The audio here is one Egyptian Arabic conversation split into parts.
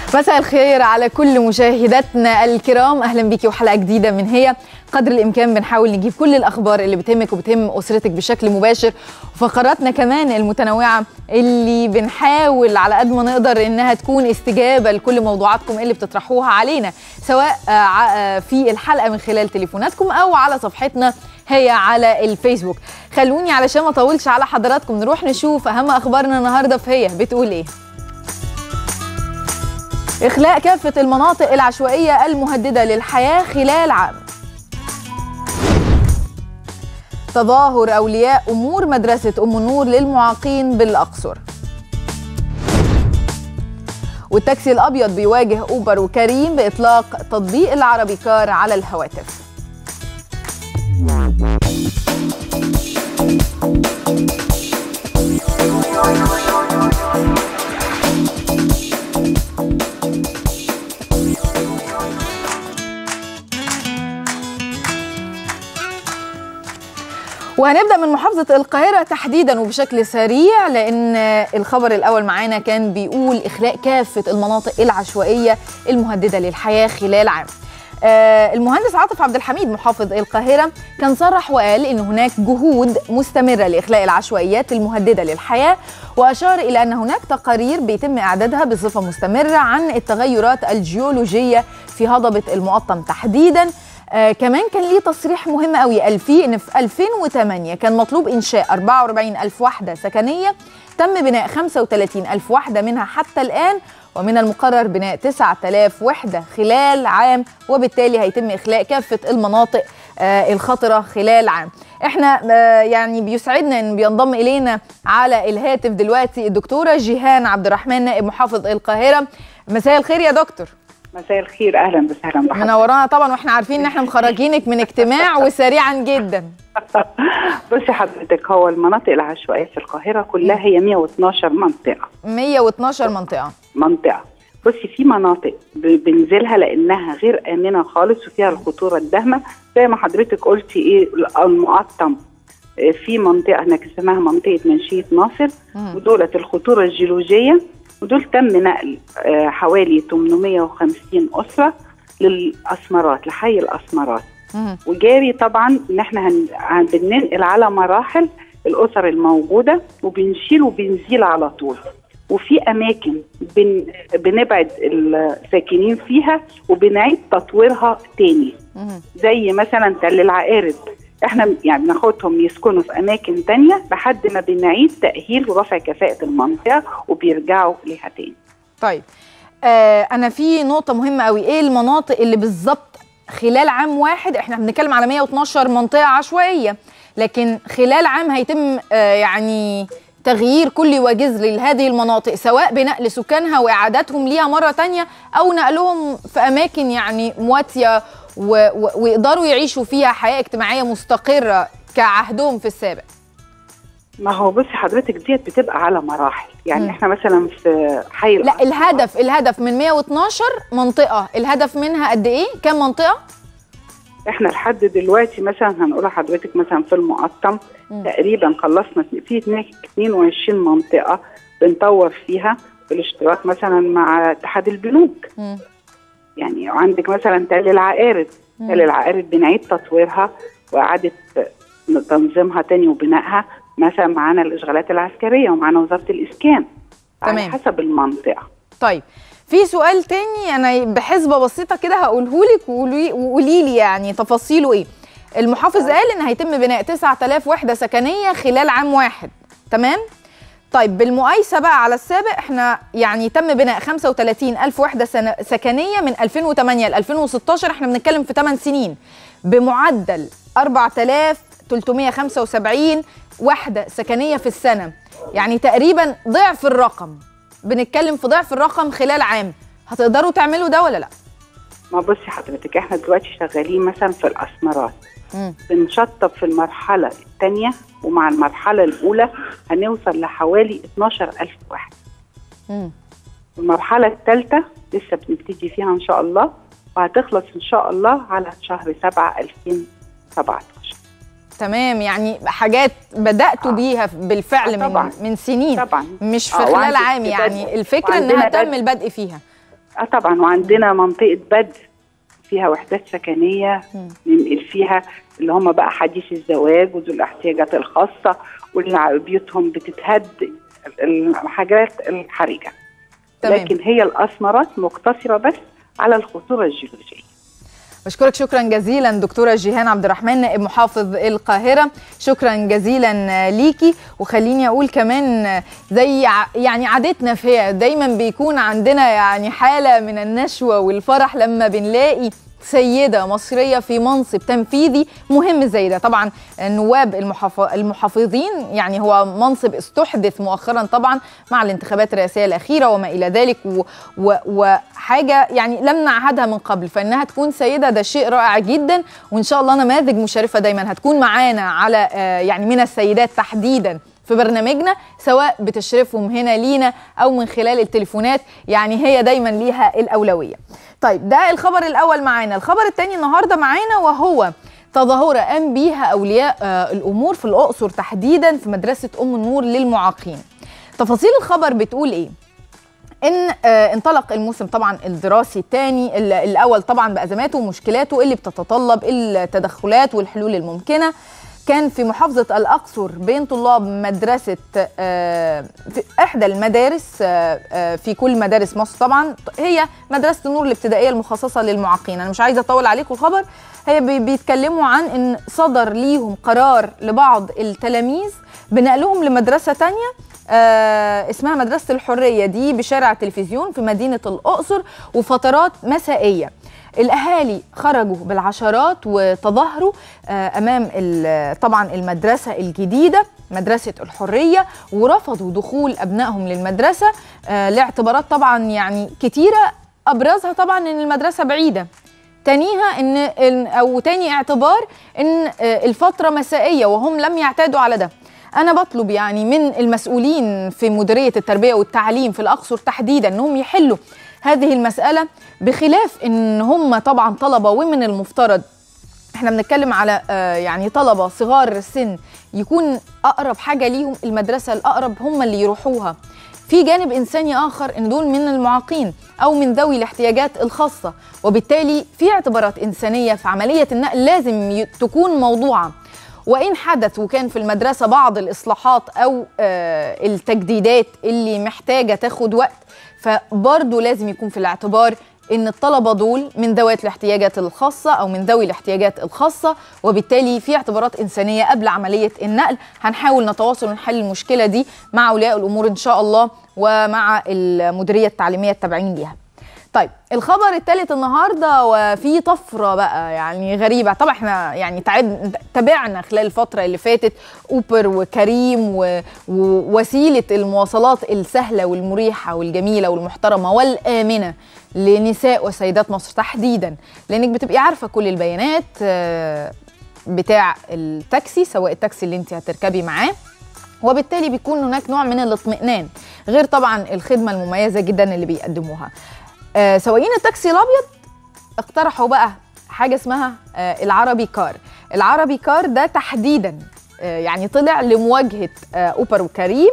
مساء الخير على كل مشاهداتنا الكرام اهلا بيكي وحلقه جديده من هي قدر الامكان بنحاول نجيب كل الاخبار اللي بتهمك وبتهم اسرتك بشكل مباشر وفقراتنا كمان المتنوعه اللي بنحاول على قد ما نقدر انها تكون استجابه لكل موضوعاتكم اللي بتطرحوها علينا سواء في الحلقه من خلال تليفوناتكم او على صفحتنا هي على الفيسبوك خلوني علشان ما اطولش على حضراتكم نروح نشوف اهم اخبارنا النهارده في هي بتقول ايه إخلاء كافة المناطق العشوائية المهددة للحياة خلال عام تظاهر أولياء أمور مدرسة أم النور للمعاقين بالأقصر والتاكسي الأبيض بيواجه أوبر وكريم بإطلاق تطبيق العربي كار على الهواتف وهنبدا من محافظه القاهره تحديدا وبشكل سريع لان الخبر الاول معانا كان بيقول اخلاء كافه المناطق العشوائيه المهدده للحياه خلال عام آه المهندس عاطف عبد الحميد محافظ القاهره كان صرح وقال ان هناك جهود مستمره لاخلاء العشوائيات المهدده للحياه واشار الى ان هناك تقارير بيتم اعدادها بصفه مستمره عن التغيرات الجيولوجيه في هضبه المقطم تحديدا آه كمان كان ليه تصريح مهم قوي قال فيه ان في 2008 كان مطلوب انشاء 44 الف وحده سكنيه تم بناء 35 الف وحده منها حتى الان ومن المقرر بناء 9000 وحده خلال عام وبالتالي هيتم اخلاء كافه المناطق آه الخطره خلال عام احنا آه يعني بيسعدنا ان بينضم الينا على الهاتف دلوقتي الدكتوره جيهان عبد الرحمن نائب محافظ القاهره مساء الخير يا دكتور مساء الخير اهلا وسهلا بحضرتك منورانا طبعا واحنا عارفين ان احنا مخرجينك من اجتماع وسريعا جدا بصي حضرتك هو المناطق العشوائيه في القاهره كلها هي 112 منطقه 112 منطقه منطقه بصي في مناطق بنزلها لانها غير امنه خالص وفيها الخطوره الداهمه زي ما حضرتك قلتي ايه المقطم في منطقه هناك اسمها منطقه منشيه ناصر ودولت الخطوره الجيولوجيه ودول تم نقل حوالي 850 اسره للاسمرات لحي الاسمرات وجاري طبعا ان احنا هن... بننقل على مراحل الاسر الموجوده وبنشيل وبنزيل على طول وفي اماكن بن... بنبعد الساكنين فيها وبنعيد تطويرها تاني زي مثلا تل العقارب احنا يعني بناخدهم يسكنوا في اماكن تانية لحد ما بنعيد تاهيل ورفع كفاءه المنطقه وبيرجعوا ليها تاني. طيب آه انا في نقطه مهمه قوي ايه المناطق اللي بالظبط خلال عام واحد احنا بنتكلم على 112 منطقه عشوائيه لكن خلال عام هيتم آه يعني تغيير كل وجذر لهذه المناطق سواء بنقل سكانها واعادتهم ليها مره تانية او نقلهم في اماكن يعني مواتيه و... و... ويقدروا يعيشوا فيها حياه اجتماعيه مستقره كعهدهم في السابق ما هو بصي حضرتك ديت بتبقى على مراحل يعني م. احنا مثلا في حي لا الهدف الهدف من 112 منطقه الهدف منها قد ايه كام منطقه احنا لحد دلوقتي مثلا هنقول لحضرتك مثلا في المقطم م. تقريبا خلصنا في 22 منطقه بنطور فيها بالاشتراك مثلا مع اتحاد البنوك م. يعني عندك مثلا تل العقارب تل العقارب بنعيد تطويرها واعاده تنظيمها تاني وبنائها مثلا معانا الاشغالات العسكريه ومعانا وزاره الاسكان تمام. على حسب المنطقه طيب في سؤال تاني انا بحسبه بسيطه كده هقوله لك وقولي لي يعني تفاصيله ايه المحافظ قال ان هيتم بناء 9000 وحده سكنيه خلال عام واحد تمام طيب بالمقايسه بقى على السابق احنا يعني تم بناء 35000 وحده سكنيه من 2008 ل 2016 احنا بنتكلم في 8 سنين بمعدل 4375 وحده سكنيه في السنه يعني تقريبا ضعف الرقم بنتكلم في ضعف الرقم خلال عام هتقدروا تعملوا ده ولا لا ما بصي حضرتك احنا دلوقتي شغالين مثلا في الاسمرات بنشطب في المرحله الثانيه ومع المرحله الاولى هنوصل لحوالي 12000 واحد مم. المرحله الثالثه لسه بنبتدي فيها ان شاء الله وهتخلص ان شاء الله على شهر 7 2017 تمام يعني حاجات بداتوا آه. بيها بالفعل آه طبعا. من من سنين طبعا مش في آه، خلال وعندك عام بدء. يعني الفكره وعندنا انها تم بدء. البدء فيها اه طبعا وعندنا منطقه بدر فيها وحدات سكنيه مم. ننقل فيها اللي هم بقى حديث الزواج وذو الاحتياجات الخاصه واللي بيوتهم بتتهد الحاجات الحرجه تمام. لكن هي الاسمرات مقتصره بس على الخطوره الجيولوجيه بشكرك شكرا جزيلا دكتوره جيهان عبد الرحمن نائب محافظ القاهره شكرا جزيلا ليكي وخليني اقول كمان زي ع- يعني عادتنا فيها دايما بيكون عندنا يعني حاله من النشوه والفرح لما بنلاقي سيدة مصرية في منصب تنفيذي مهم زي ده طبعا النواب المحاف- المحافظين يعني هو منصب استحدث مؤخرا طبعا مع الانتخابات الرئاسية الأخيرة وما إلى ذلك و و وحاجة يعني لم نعهدها من قبل فإنها تكون سيدة ده شيء رائع جدا وإن شاء الله نماذج مشرفة دايما هتكون معانا على آه، يعني من السيدات تحديدا في برنامجنا سواء بتشرفهم هنا لينا او من خلال التليفونات يعني هي دايما ليها الاولويه. طيب ده الخبر الاول معانا، الخبر الثاني النهارده معانا وهو تظاهره قام بيها اولياء آه، الامور في الاقصر تحديدا في مدرسه ام النور للمعاقين. تفاصيل الخبر بتقول ايه؟ ان آه، انطلق الموسم طبعا الدراسي الثاني الاول طبعا بازماته ومشكلاته اللي بتتطلب التدخلات والحلول الممكنه كان في محافظة الأقصر بين طلاب مدرسة آه، في إحدى المدارس آه، آه، في كل مدارس مصر طبعا هي مدرسة النور الابتدائية المخصصة للمعاقين أنا مش عايزة أطول عليكم الخبر هي بي- بيتكلموا عن إن صدر ليهم قرار لبعض التلاميذ بنقلهم لمدرسة تانية آه اسمها مدرسة الحرية دي بشارع التلفزيون في مدينة الأقصر وفترات مسائية الأهالي خرجوا بالعشرات وتظاهروا آه أمام ال- طبعا المدرسة الجديدة مدرسة الحرية ورفضوا دخول أبنائهم للمدرسة آه لاعتبارات طبعا يعني كتيرة أبرزها طبعا إن المدرسة بعيدة تانيها ان إن- او تاني اعتبار ان آه، الفتره مسائيه وهم لم يعتادوا على ده انا بطلب يعني من المسؤولين في مديريه التربيه والتعليم في الاقصر تحديدا انهم يحلوا هذه المساله بخلاف ان هم طبعا طلبه ومن المفترض احنا بنتكلم على آه، يعني طلبه صغار السن يكون اقرب حاجه ليهم المدرسه الاقرب هم اللي يروحوها في جانب انساني اخر ان دول من المعاقين او من ذوي الاحتياجات الخاصه وبالتالي في اعتبارات انسانيه في عمليه النقل لازم ي- تكون موضوعه وان حدث وكان في المدرسه بعض الاصلاحات او آه، التجديدات اللي محتاجه تاخد وقت فبرضه لازم يكون في الاعتبار ان الطلبه دول من ذوات الاحتياجات الخاصه او من ذوي الاحتياجات الخاصه وبالتالي في اعتبارات انسانيه قبل عمليه النقل هنحاول نتواصل ونحل المشكله دي مع اولياء الامور ان شاء الله ومع المديريه التعليميه التابعين ليها طيب الخبر الثالث النهارده وفي طفره بقى يعني غريبه طبعا احنا يعني تعد تابعنا خلال الفتره اللي فاتت اوبر وكريم و- ووسيله المواصلات السهله والمريحه والجميله والمحترمه والامنه لنساء وسيدات مصر تحديدا لانك بتبقي عارفه كل البيانات آه، بتاع التاكسي سواء التاكسي اللي انت هتركبي معاه وبالتالي بيكون هناك نوع من الاطمئنان غير طبعا الخدمه المميزه جدا اللي بيقدموها آه، سواقين التاكسي الابيض اقترحوا بقى حاجه اسمها آه، العربي كار العربي كار ده تحديدا آه، يعني طلع لمواجهه آه، اوبر وكريم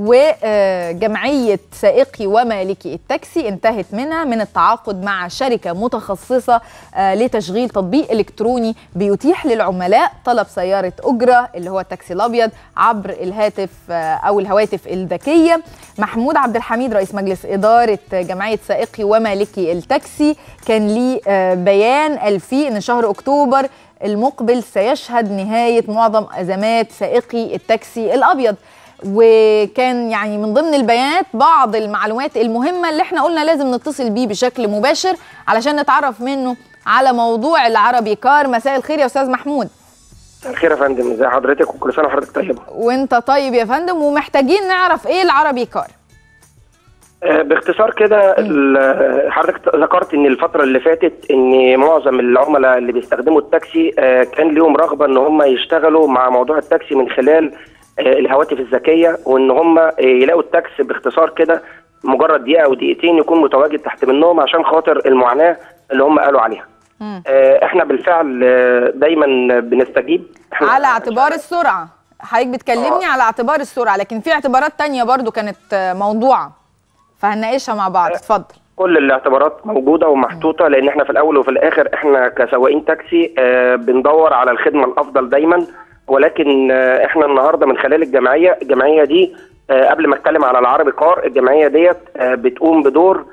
وجمعية سائقي ومالكي التاكسي انتهت منها من التعاقد مع شركة متخصصة آه، لتشغيل تطبيق إلكتروني بيتيح للعملاء طلب سيارة أجرة اللي هو التاكسي الأبيض عبر الهاتف آه، أو الهواتف الذكية محمود عبد الحميد رئيس مجلس إدارة جمعية سائقي ومالكي التاكسي كان ليه آه، بيان قال فيه إن شهر أكتوبر المقبل سيشهد نهاية معظم أزمات سائقي التاكسي الأبيض وكان يعني من ضمن البيانات بعض المعلومات المهمة اللي احنا قلنا لازم نتصل بيه بشكل مباشر علشان نتعرف منه على موضوع العربي كار مساء الخير يا أستاذ محمود الخير يا فندم ازي حضرتك وكل سنه وحضرتك طيبه وانت طيب يا فندم ومحتاجين نعرف ايه العربي كار آه، باختصار كده ال- حضرتك ذكرت ان الفتره اللي فاتت ان معظم العملاء اللي بيستخدموا التاكسي آه، كان ليهم رغبه ان هم يشتغلوا مع موضوع التاكسي من خلال آه، الهواتف الذكيه وان هم آه، يلاقوا التاكسي باختصار كده مجرد دقيقه او دقيقتين يكون متواجد تحت منهم عشان خاطر المعاناه اللي هم قالوا عليها مم. آه، احنا بالفعل آه، دايما بنستجيب احنا على اعتبار السرعة حضرتك بتكلمني على اعتبار السرعة لكن في اعتبارات تانية برضو كانت آه، موضوعة فهنناقشها مع بعض اتفضل كل الاعتبارات موجوده ومحطوطه لان احنا في الاول وفي الاخر احنا كسواقين تاكسي آه، بندور على الخدمه الافضل دايما ولكن آه، احنا النهارده من خلال الجمعيه الجمعيه دي آه، قبل ما اتكلم على العربي كار الجمعيه ديت آه، بتقوم بدور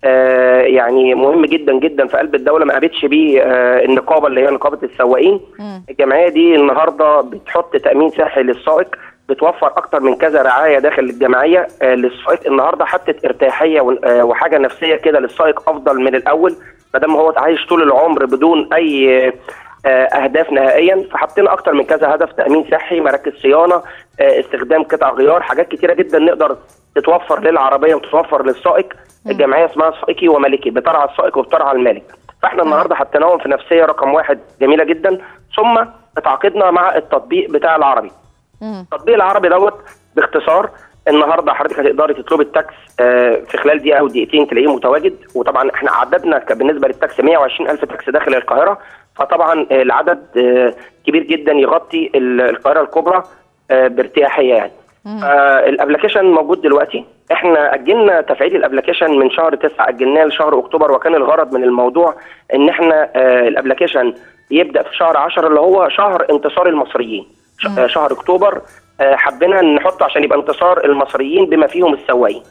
آه، يعني مهم جدا جدا في قلب الدوله ما قابتش بيه آه، النقابه اللي هي نقابه السواقين مم. الجمعيه دي النهارده بتحط تامين صحي للسائق بتوفر اكتر من كذا رعايه داخل الجمعيه آه، للسائق النهارده حطت ارتياحيه و- آه، وحاجه نفسيه كده للسائق افضل من الاول ما دام هو عايش طول العمر بدون اي آه، اهداف نهائيا فحطينا اكتر من كذا هدف تامين صحي مراكز صيانه آه، استخدام قطع غيار حاجات كتيره جدا نقدر تتوفر للعربيه وتتوفر للسائق الجمعيه اسمها سائقي ومالكي بترعى السائق وبترعى المالك فاحنا النهارده حطيناهم في نفسيه رقم واحد جميله جدا ثم اتعاقدنا مع التطبيق بتاع العربي مم. التطبيق العربي دوت باختصار النهارده حضرتك هتقدري تطلبي التاكس آه، في خلال دقيقه او دقيقتين تلاقيه متواجد وطبعا احنا عددنا ك- بالنسبه للتاكس 120 الف تاكس داخل القاهره فطبعا آه، العدد آه، كبير جدا يغطي ال- القاهره الكبرى آه، بارتياحيه يعني آه الابلكيشن موجود دلوقتي احنا اجلنا تفعيل الابلكيشن من شهر 9 اجلناه لشهر اكتوبر وكان الغرض من الموضوع ان احنا آه الابلكيشن يبدا في شهر 10 اللي هو شهر انتصار المصريين ش- آه شهر اكتوبر آه حبينا نحطه عشان يبقى انتصار المصريين بما فيهم السواقين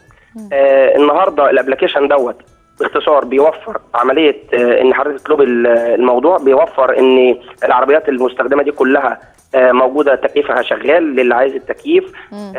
آه النهارده الابلكيشن دوت باختصار بيوفر عمليه آه ان حضرتك تطلبي ال- الموضوع بيوفر ان العربيات المستخدمه دي كلها آه موجوده تكييفها شغال للي عايز التكييف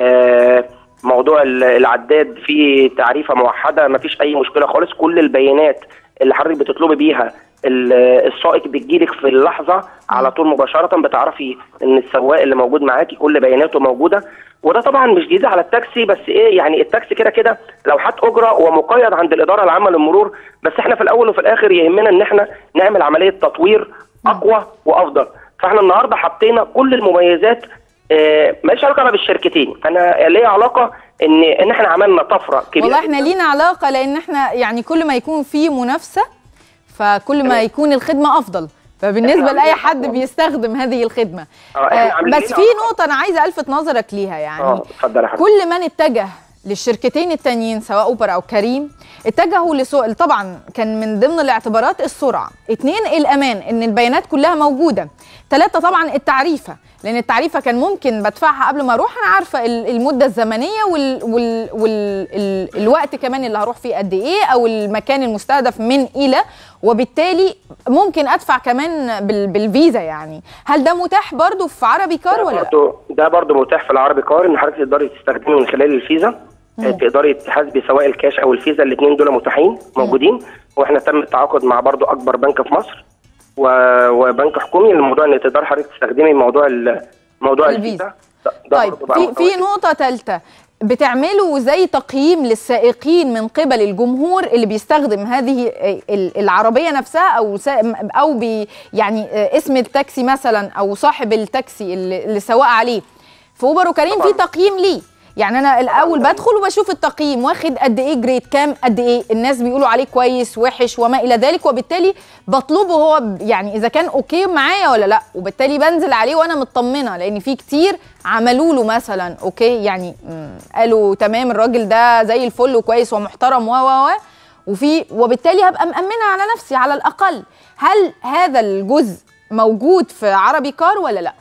آه موضوع ال- العداد فيه تعريفه موحده ما فيش اي مشكله خالص كل البيانات اللي حضرتك بتطلبي بيها ال- السائق بتجيلك في اللحظه على طول مباشره بتعرفي ان السواق اللي موجود معاكي كل بياناته موجوده وده طبعا مش جديد على التاكسي بس ايه يعني التاكسي كده كده لوحات اجره ومقيد عند الاداره العامه للمرور بس احنا في الاول وفي الاخر يهمنا ان احنا نعمل عمليه تطوير اقوى وافضل فاحنا النهارده حطينا كل المميزات آه، ماليش علاقه أنا بالشركتين انا ليا علاقه ان ان احنا عملنا طفره كبيره والله احنا جداً. لينا علاقه لان احنا يعني كل ما يكون في منافسه فكل ما تمام. يكون الخدمه افضل فبالنسبه إحنا لاي عاملين حد علاقة. بيستخدم هذه الخدمه آه، إحنا آه، عاملين بس في علاقة. نقطه انا عايزه الفت نظرك ليها يعني اه اتفضل يا حضرتك كل من اتجه للشركتين التانيين سواء اوبر او كريم اتجهوا لسوق طبعا كان من ضمن الاعتبارات السرعه اتنين الامان ان البيانات كلها موجوده ثلاثة طبعا التعريفة لان التعريفة كان ممكن بدفعها قبل ما اروح انا عارفة ال- المدة الزمنية وال وال وال ال الوقت كمان اللي هروح فيه قد ايه او المكان المستهدف من الى وبالتالي ممكن ادفع كمان بال بالفيزا يعني هل ده متاح برضو في عربي كار ده ولا لا؟ برضو ده برضو متاح في العربي كار ان حضرتك تقدري تستخدمه من خلال الفيزا آه، تقدري تحاسبي سواء الكاش او الفيزا الاثنين دول متاحين موجودين واحنا تم التعاقد مع برضو اكبر بنك في مصر و- وبنك حكومي للموضوع ان تقدر حضرتك تستخدمي موضوع ال- موضوع الفيزا. الفيزا ده- ده طيب برضو بقى في في متواجد. نقطة ثالثة بتعملوا زي تقييم للسائقين من قبل الجمهور اللي بيستخدم هذه ال- العربية نفسها او سا- او بي يعني اسم التاكسي مثلا او صاحب التاكسي اللي اللي سواق عليه في اوبر وكريم في طبعاً. تقييم ليه يعني انا الاول بدخل وبشوف التقييم واخد قد ايه جريد كام قد ايه الناس بيقولوا عليه كويس وحش وما الى ذلك وبالتالي بطلبه هو ب- يعني اذا كان اوكي معايا ولا لا وبالتالي بنزل عليه وانا مطمنه لان في كتير عملوا له مثلا اوكي يعني مم، قالوا تمام الراجل ده زي الفل وكويس ومحترم و و و وفي وبالتالي هبقى مأمنة على نفسي على الأقل هل هذا الجزء موجود في عربي كار ولا لا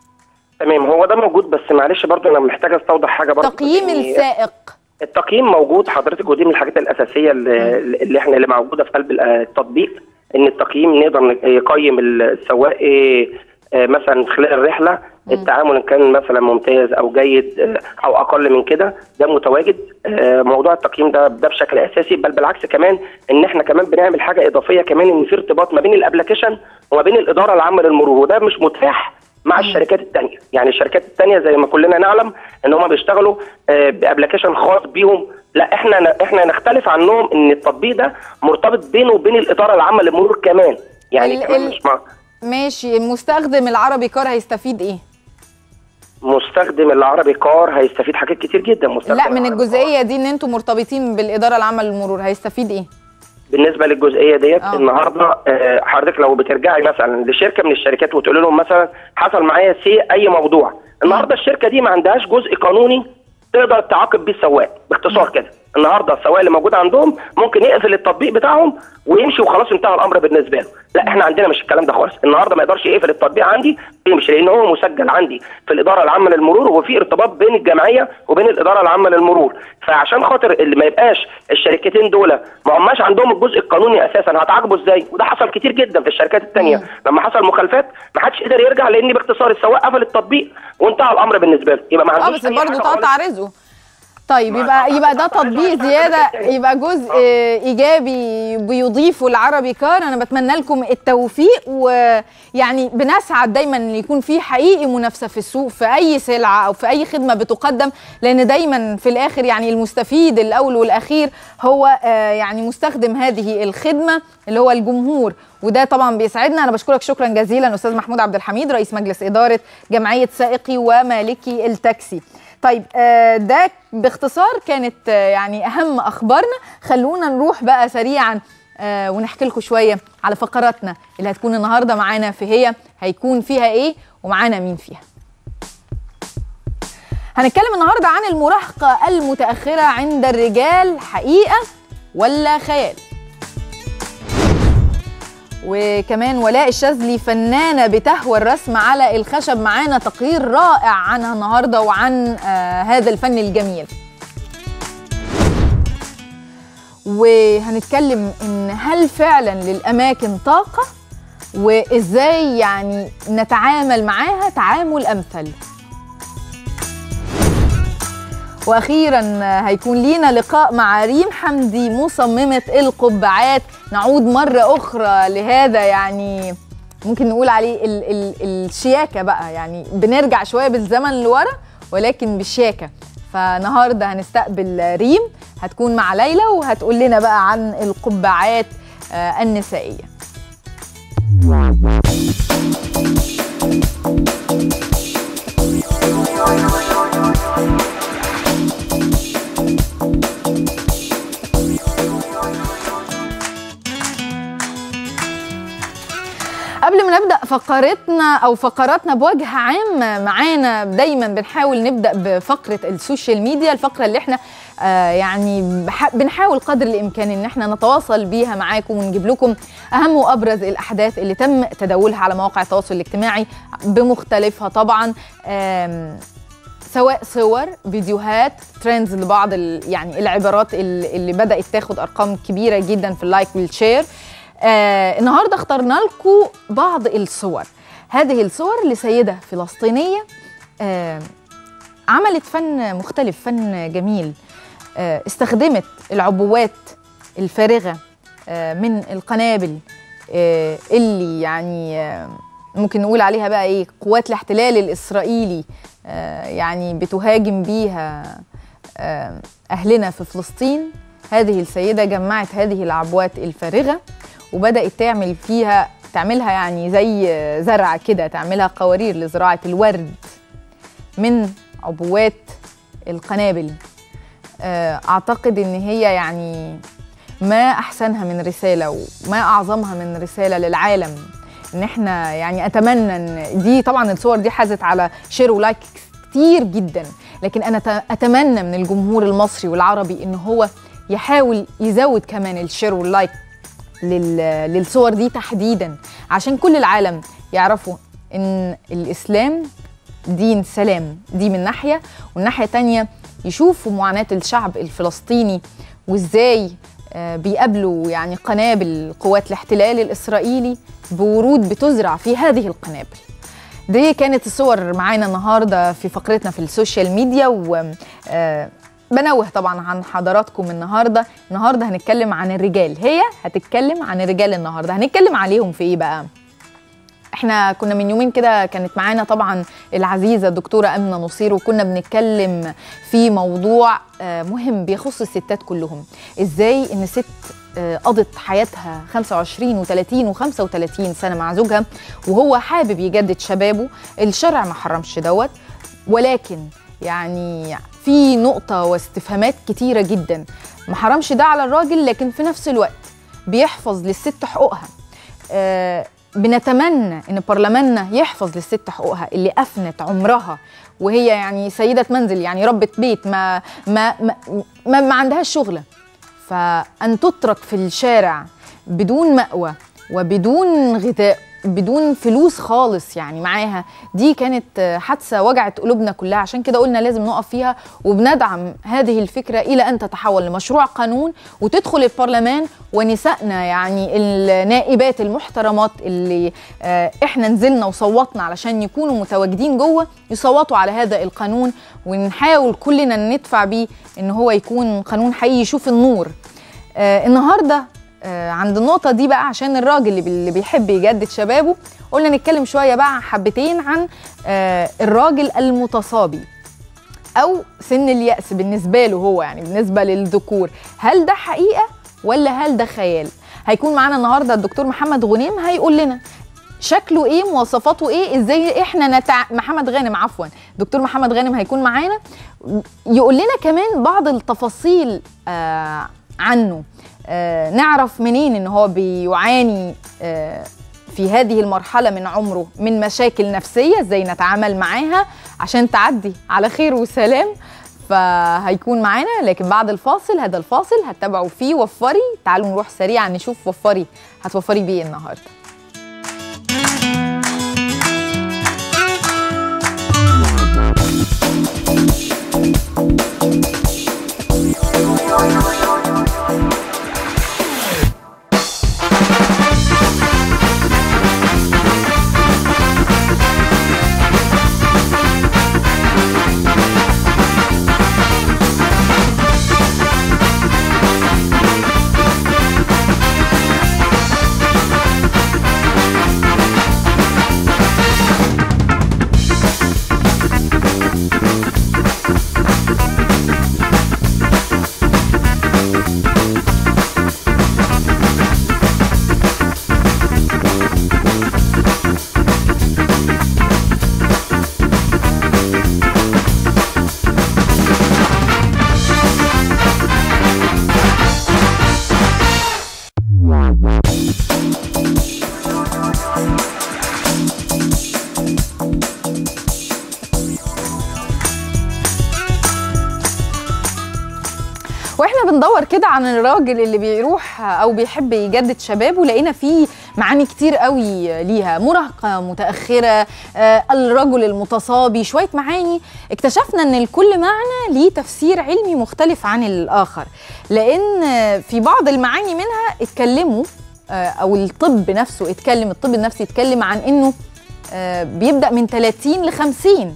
تمام هو ده موجود بس معلش برضو انا محتاج استوضح حاجه برضو تقييم إن السائق التقييم موجود حضرتك ودي من الحاجات الاساسيه اللي, اللي احنا اللي موجوده في قلب ال- التطبيق ان التقييم نقدر ن- يقيم السواق إيه، آه، مثلا خلال الرحله التعامل ان كان مثلا ممتاز او جيد آه، او اقل من كده ده متواجد آه، موضوع التقييم ده ده بشكل اساسي بل بالعكس كمان ان احنا كمان بنعمل حاجه اضافيه كمان ان في ارتباط ما بين الابلكيشن وما بين الاداره العامه للمرور وده مش متاح مع الشركات التانية يعني الشركات التانية زي ما كلنا نعلم ان هم بيشتغلوا آه، بابلكيشن خاص بيهم لا احنا احنا نختلف عنهم ان التطبيق ده مرتبط بينه وبين الاداره العامه للمرور كمان يعني ال- كمان ال- مش مع ماشي المستخدم العربي كار هيستفيد ايه مستخدم العربي كار هيستفيد حاجات كتير جدا مستخدم لا من العربي الجزئيه دي ان انتم مرتبطين بالاداره العامه للمرور هيستفيد ايه بالنسبه للجزئيه ديت آه. النهارده آه، حضرتك لو بترجعي مثلا لشركه من الشركات وتقول لهم مثلا حصل معايا سي اي موضوع النهارده الشركه دي ما عندهاش جزء قانوني تقدر تعاقب بيه السواق باختصار كده النهارده السواق اللي موجود عندهم ممكن يقفل التطبيق بتاعهم ويمشي وخلاص انتهى الامر بالنسبه له لا احنا عندنا مش الكلام ده خالص النهارده ما يقدرش يقفل التطبيق عندي يمشي لان هو مسجل عندي في الاداره العامه للمرور وفي ارتباط بين الجمعيه وبين الاداره العامه للمرور فعشان خاطر اللي ما يبقاش الشركتين دول ما هماش عندهم الجزء القانوني اساسا هتعاقبوا ازاي وده حصل كتير جدا في الشركات الثانيه لما حصل مخالفات ما حدش قدر يرجع لان باختصار السواق قفل التطبيق وانتهى الامر بالنسبه له يبقى ما اه عندوش بس أي برضه حاجة تقطع خالص. رزقه طيب ما يبقى تقطع- يبقى ده تقطع تطبيق رزقه. زياده التاني. يبقى جزء آه، ايجابي بيضيفه العربي كار انا بتمنى لكم التوفيق ويعني بنسعد دايما ان يكون في حقيقي منافسه في السوق في اي سلعه او في اي خدمه بتقدم لان دايما في الاخر يعني المستفيد الاول والاخير هو آه، يعني مستخدم هذه الخدمه اللي هو الجمهور وده طبعا بيسعدنا انا بشكرك شكرا جزيلا استاذ محمود عبد الحميد رئيس مجلس اداره جمعيه سائقي ومالكي التاكسي طيب آه، ده باختصار كانت آه، يعني اهم اخبارنا خلونا نروح بقى سريعا آه، ونحكي لكم شويه على فقراتنا اللي هتكون النهارده معانا في هي هيكون فيها ايه ومعانا مين فيها هنتكلم النهارده عن المراهقه المتاخره عند الرجال حقيقه ولا خيال وكمان ولاء الشاذلي فنانة بتهوى الرسم على الخشب معانا تقرير رائع عنها النهاردة وعن آه هذا الفن الجميل وهنتكلم ان هل فعلا للاماكن طاقه وازاي يعني نتعامل معاها تعامل امثل واخيرا هيكون لينا لقاء مع ريم حمدي مصممه القبعات نعود مره اخرى لهذا يعني ممكن نقول عليه ال ال الشياكه بقى يعني بنرجع شويه بالزمن لورا ولكن بالشياكه فنهارده هنستقبل ريم هتكون مع ليلى وهتقول لنا بقى عن القبعات آه النسائيه قبل ما نبدا فقرتنا او فقراتنا بوجه عام معانا دايما بنحاول نبدا بفقره السوشيال ميديا الفقره اللي احنا آه يعني بح- بنحاول قدر الامكان ان احنا نتواصل بيها معاكم ونجيب لكم اهم وابرز الاحداث اللي تم تداولها على مواقع التواصل الاجتماعي بمختلفها طبعا آم، سواء صور فيديوهات ترندز لبعض ال- يعني العبارات ال- اللي بدات تاخد ارقام كبيره جدا في اللايك والشير آه النهارده اخترنا لكم بعض الصور هذه الصور لسيده فلسطينيه آه عملت فن مختلف فن جميل آه استخدمت العبوات الفارغه آه من القنابل آه اللي يعني آه ممكن نقول عليها بقى ايه قوات الاحتلال الاسرائيلي آه يعني بتهاجم بيها آه اهلنا في فلسطين هذه السيده جمعت هذه العبوات الفارغه وبدات تعمل فيها تعملها يعني زي زرع كده تعملها قوارير لزراعه الورد من عبوات القنابل آه، اعتقد ان هي يعني ما احسنها من رساله وما اعظمها من رساله للعالم ان احنا يعني اتمنى ان دي طبعا الصور دي حازت على شير ولايك كتير جدا لكن انا ت- اتمنى من الجمهور المصري والعربي ان هو يحاول يزود كمان الشير واللايك لل- للصور دي تحديدا عشان كل العالم يعرفوا ان الاسلام دين سلام دي من ناحيه والناحيه تانية يشوفوا معاناه الشعب الفلسطيني وازاي آه، بيقابلوا يعني قنابل قوات الاحتلال الاسرائيلي بورود بتزرع في هذه القنابل دي كانت الصور معانا النهارده في فقرتنا في السوشيال ميديا و آه، بنوه طبعا عن حضراتكم النهارده النهارده هنتكلم عن الرجال هي هتتكلم عن الرجال النهارده هنتكلم عليهم في ايه بقى احنا كنا من يومين كده كانت معانا طبعا العزيزه الدكتوره امنه نصير وكنا بنتكلم في موضوع آه، مهم بيخص الستات كلهم ازاي ان ست آه، قضت حياتها 25 و30 و35 سنه مع زوجها وهو حابب يجدد شبابه الشرع ما حرمش دوت ولكن يعني في نقطة واستفهامات كتيرة جدا ما حرمش ده على الراجل لكن في نفس الوقت بيحفظ للست حقوقها آه بنتمنى ان برلماننا يحفظ للست حقوقها اللي افنت عمرها وهي يعني سيده منزل يعني ربة بيت ما ما ما, ما, ما عندهاش شغله فان تترك في الشارع بدون مأوى وبدون غذاء بدون فلوس خالص يعني معاها دي كانت حادثه وجعت قلوبنا كلها عشان كده قلنا لازم نقف فيها وبندعم هذه الفكره الى ان تتحول لمشروع قانون وتدخل البرلمان ونسائنا يعني النائبات المحترمات اللي آه، احنا نزلنا وصوتنا علشان يكونوا متواجدين جوه يصوتوا على هذا القانون ونحاول كلنا ندفع بيه ان هو يكون قانون حقيقي يشوف النور آه، النهارده آه، عند النقطة دي بقى عشان الراجل اللي بي- اللي بيحب يجدد شبابه قلنا نتكلم شوية بقى حبتين عن آه، الراجل المتصابي أو سن اليأس بالنسبة له هو يعني بالنسبة للذكور هل ده حقيقة ولا هل ده خيال؟ هيكون معانا النهاردة الدكتور محمد غنيم هيقول لنا شكله ايه مواصفاته ايه ازاي احنا نتع... محمد غانم عفوا دكتور محمد غانم هيكون معانا يقول لنا كمان بعض التفاصيل آه عنه آه نعرف منين ان هو بيعاني آه في هذه المرحلة من عمره من مشاكل نفسية ازاي نتعامل معاها عشان تعدي على خير وسلام فهيكون معانا لكن بعد الفاصل هذا الفاصل هتتابعوا فيه وفري تعالوا نروح سريعا نشوف وفري هتوفري بيه النهارده واحنا بندور كده عن الراجل اللي بيروح او بيحب يجدد شبابه لقينا فيه معاني كتير قوي ليها مراهقه متاخره آه الرجل المتصابي شويه معاني اكتشفنا ان الكل معنى ليه تفسير علمي مختلف عن الاخر لان آه، في بعض المعاني منها اتكلموا آه او الطب نفسه اتكلم الطب النفسي اتكلم عن انه آه بيبدا من 30 ل 50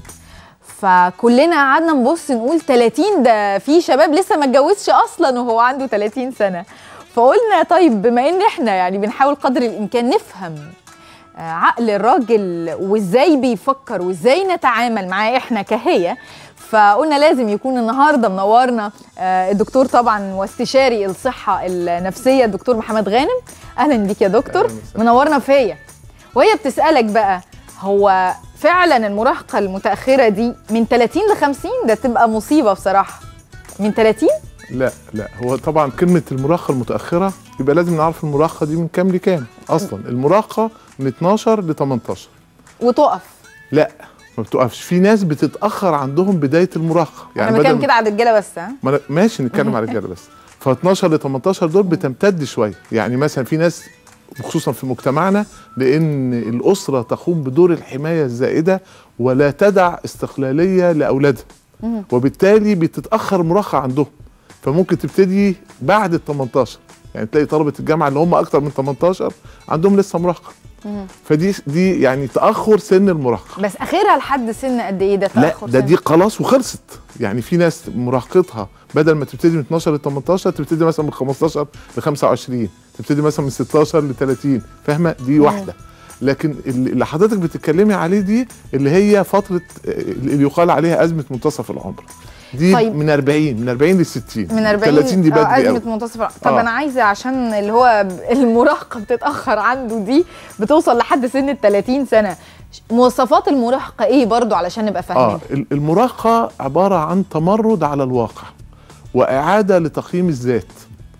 فكلنا قعدنا نبص نقول 30 ده في شباب لسه ما اتجوزش اصلا وهو عنده 30 سنه فقلنا طيب بما ان احنا يعني بنحاول قدر الامكان نفهم آه، عقل الراجل وازاي بيفكر وازاي نتعامل معاه احنا كهية فقلنا لازم يكون النهارده منورنا آه، الدكتور طبعا واستشاري الصحه النفسيه الدكتور محمد غانم اهلا بيك يا دكتور أهلاً وسهلاً. منورنا فيا وهي بتسالك بقى هو فعلا المراهقه المتاخره دي من 30 ل 50 ده تبقى مصيبه بصراحه من 30 لا لا هو طبعا كلمة المراهقة المتأخرة يبقى لازم نعرف المراهقة دي من كام لكام أصلا المراهقة من 12 ل 18 وتقف لا ما بتقفش في ناس بتتأخر عندهم بداية المراهقة يعني انا بتكلم بدل- كده على الرجاله بس ها ما أنا- ماشي نتكلم على الرجالة بس ف 12 ل 18 دول بتمتد شوية يعني مثلا في ناس خصوصا في مجتمعنا لأن الأسرة تقوم بدور الحماية الزائدة ولا تدع استقلالية لأولادها مهم. وبالتالي بتتاخر المراهقه عندهم فممكن تبتدي بعد ال 18 يعني تلاقي طلبه الجامعه اللي هم اكتر من 18 عندهم لسه مراهقه مهم. فدي دي يعني تاخر سن المراهقه بس اخرها لحد سن قد ايه ده لا تاخر ده سن؟ دي خلاص وخلصت يعني في ناس مراهقتها بدل ما تبتدي من 12 ل 18 تبتدي مثلا من 15 ل 25 تبتدي مثلا من 16 ل 30 فاهمه دي واحده لكن اللي حضرتك بتتكلمي عليه دي اللي هي فتره آه، اللي يقال عليها ازمه منتصف العمر دي طيب. طيب من 40 من 40 ل 60 من 40 30 دي آه، بدري قوي أزمة منتصف الع- طب آه. أنا عايزة عشان اللي هو ب- المراهقة بتتأخر عنده دي بتوصل لحد سن ال 30 سنة ش- مواصفات المراهقة إيه برضو علشان نبقى فاهمين اه ال- المراهقه عباره عن تمرد على الواقع واعاده لتقييم الذات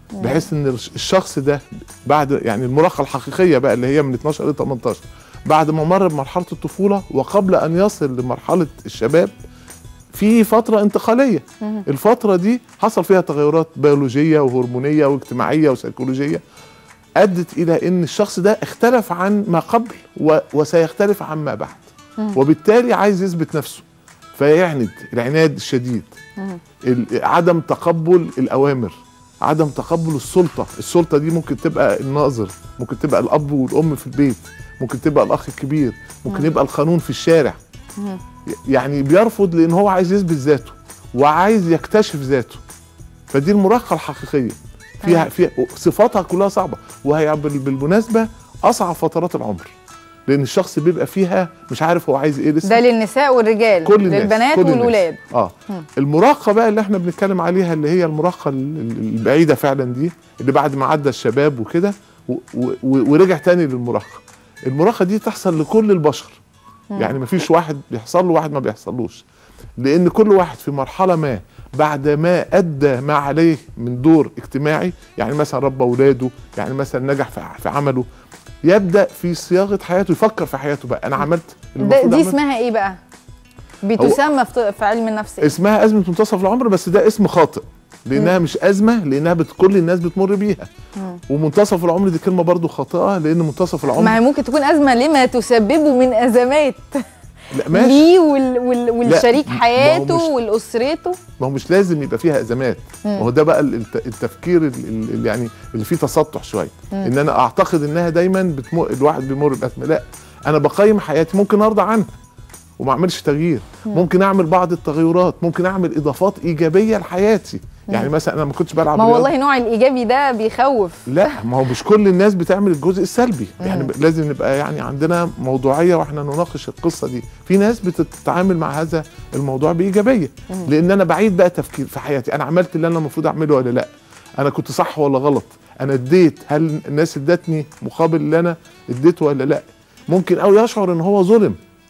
بحيث ان الش- الشخص ده بعد يعني المراهقه الحقيقيه بقى اللي هي من 12 ل 18 بعد ما مر بمرحله الطفوله وقبل ان يصل لمرحله الشباب في فتره انتقاليه الفتره دي حصل فيها تغيرات بيولوجيه وهرمونيه واجتماعيه وسيكولوجيه ادت الى ان الشخص ده اختلف عن ما قبل و- وسيختلف عن ما بعد وبالتالي عايز يثبت نفسه فيعند العناد الشديد ال- عدم تقبل الاوامر عدم تقبل السلطه السلطه دي ممكن تبقى الناظر ممكن تبقى الاب والام في البيت ممكن تبقى الاخ الكبير ممكن يبقى القانون في الشارع يعني بيرفض لان هو عايز يثبت ذاته وعايز يكتشف ذاته فدي المراهقه الحقيقيه فيها فيها صفاتها كلها صعبه وهي بال- بالمناسبه اصعب فترات العمر لان الشخص بيبقى فيها مش عارف هو عايز ايه لسه ده للنساء والرجال كل الناس للبنات كل الناس. والولاد اه المراهقه بقى اللي احنا بنتكلم عليها اللي هي المراهقه ال- ال- البعيده فعلا دي اللي بعد ما عدى الشباب وكده و- و- و- ورجع تاني للمراهقه المراهقه دي تحصل لكل البشر يعني مفيش واحد بيحصل له واحد ما بيحصلوش لان كل واحد في مرحله ما بعد ما ادى ما عليه من دور اجتماعي يعني مثلا ربى اولاده يعني مثلا نجح في في عمله يبدا في صياغه حياته يفكر في حياته بقى انا عملت ده المفروض دي أعمله. اسمها ايه بقى بتسمى في في علم النفس إيه؟ اسمها ازمه منتصف العمر بس ده اسم خاطئ لانها مش ازمه لانها بت... كل الناس بتمر بيها ومنتصف العمر دي كلمه برضو خاطئه لان منتصف ما العمر هي ممكن تكون ازمه لما تسببه من ازمات لا ماشي ليه وال وال والشريك ما هو حياته مش- والاسرته ما هو مش لازم يبقى فيها ازمات ما هو ده بقى ال- الت- التفكير ال- ال- ال- يعني اللي فيه تسطح شويه ان انا اعتقد انها دايما بتمر الواحد بيمر بازمه لا انا بقيم حياتي ممكن ارضى عنها وما اعملش تغيير ممكن اعمل بعض التغيرات ممكن اعمل اضافات ايجابيه لحياتي يعني مثلا انا ما كنتش بلعب ما رياضة. والله نوع الايجابي ده بيخوف لا ما هو مش كل الناس بتعمل الجزء السلبي يعني ب- لازم نبقى يعني عندنا موضوعيه واحنا نناقش القصه دي في ناس بتتعامل مع هذا الموضوع بايجابيه لان انا بعيد بقى تفكير في حياتي انا عملت اللي انا المفروض اعمله ولا لا انا كنت صح ولا غلط انا اديت هل الناس ادتني مقابل اللي انا اديته ولا لا ممكن او يشعر ان هو ظلم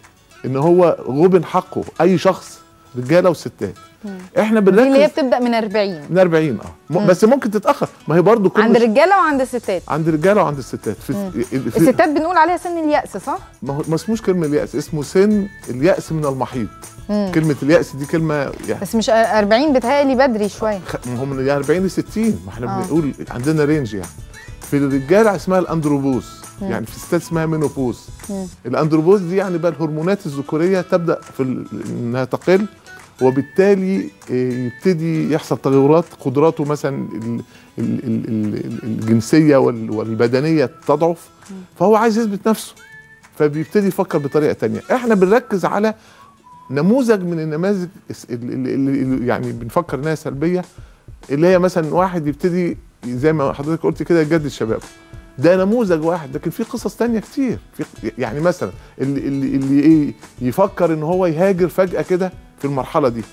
ان هو غبن حقه اي شخص رجاله وستات احنا دي اللي هي بنركز بتبدا من 40 من 40 اه م- بس ممكن تتاخر ما هي برضو كل عند ش- الرجاله وعند الستات عند الرجاله وعند الستات في, في الستات بنقول عليها سن اليأس صح؟ ما هو ما اسموش كلمه الياس اسمه سن الياس من المحيط كلمه الياس دي كلمه يعني بس مش 40 بتهيألي بدري شويه خ- ما هو من 40 ل 60 ما احنا آه. بنقول عندنا رينج يعني في الرجاله اسمها الاندروبوز يعني في الستات اسمها مينوبوز الاندروبوز دي يعني بقى الهرمونات الذكوريه تبدا في ال- انها تقل وبالتالي آه، يبتدي يحصل تغيرات قدراته مثلا ال- ال- ال- ال- الجنسيه وال- والبدنيه تضعف فهو عايز يثبت نفسه فبيبتدي يفكر بطريقه تانية احنا بنركز على نموذج من النماذج الس- اللي, اللي اللي يعني بنفكر انها سلبيه اللي هي مثلا واحد يبتدي زي ما حضرتك قلت كده يجدد شبابه ده نموذج واحد لكن في قصص تانية كتير في يعني مثلا اللي اللي, اللي ايه يفكر ان هو يهاجر فجأة كده في المرحلة دي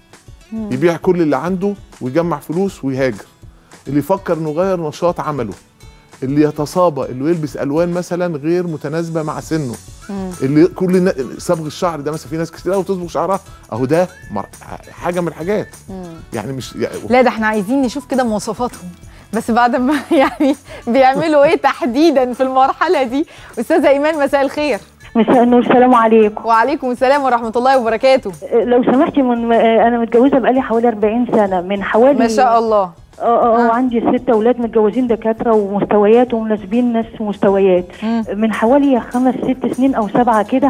يبيع كل اللي عنده ويجمع فلوس ويهاجر اللي يفكر انه يغير نشاط عمله اللي يتصابى اللي يلبس الوان مثلا غير متناسبه مع سنه اللي كل النا- صبغ الشعر ده مثلا في ناس كتير قوي تصبغ شعرها اهو ده مر- حاجه من الحاجات يعني مش يعني لا ده احنا عايزين نشوف كده مواصفاتهم بس بعد ما يعني بيعملوا ايه تحديدا في المرحله دي استاذه ايمان مساء الخير مساء النور السلام عليكم وعليكم السلام ورحمه الله وبركاته لو سمحتي من انا متجوزه بقالي حوالي 40 سنه من حوالي ما شاء الله اه اه وعندي ست اولاد متجوزين دكاتره ومستويات ومناسبين ناس مستويات من حوالي خمس ست سنين او سبعه كده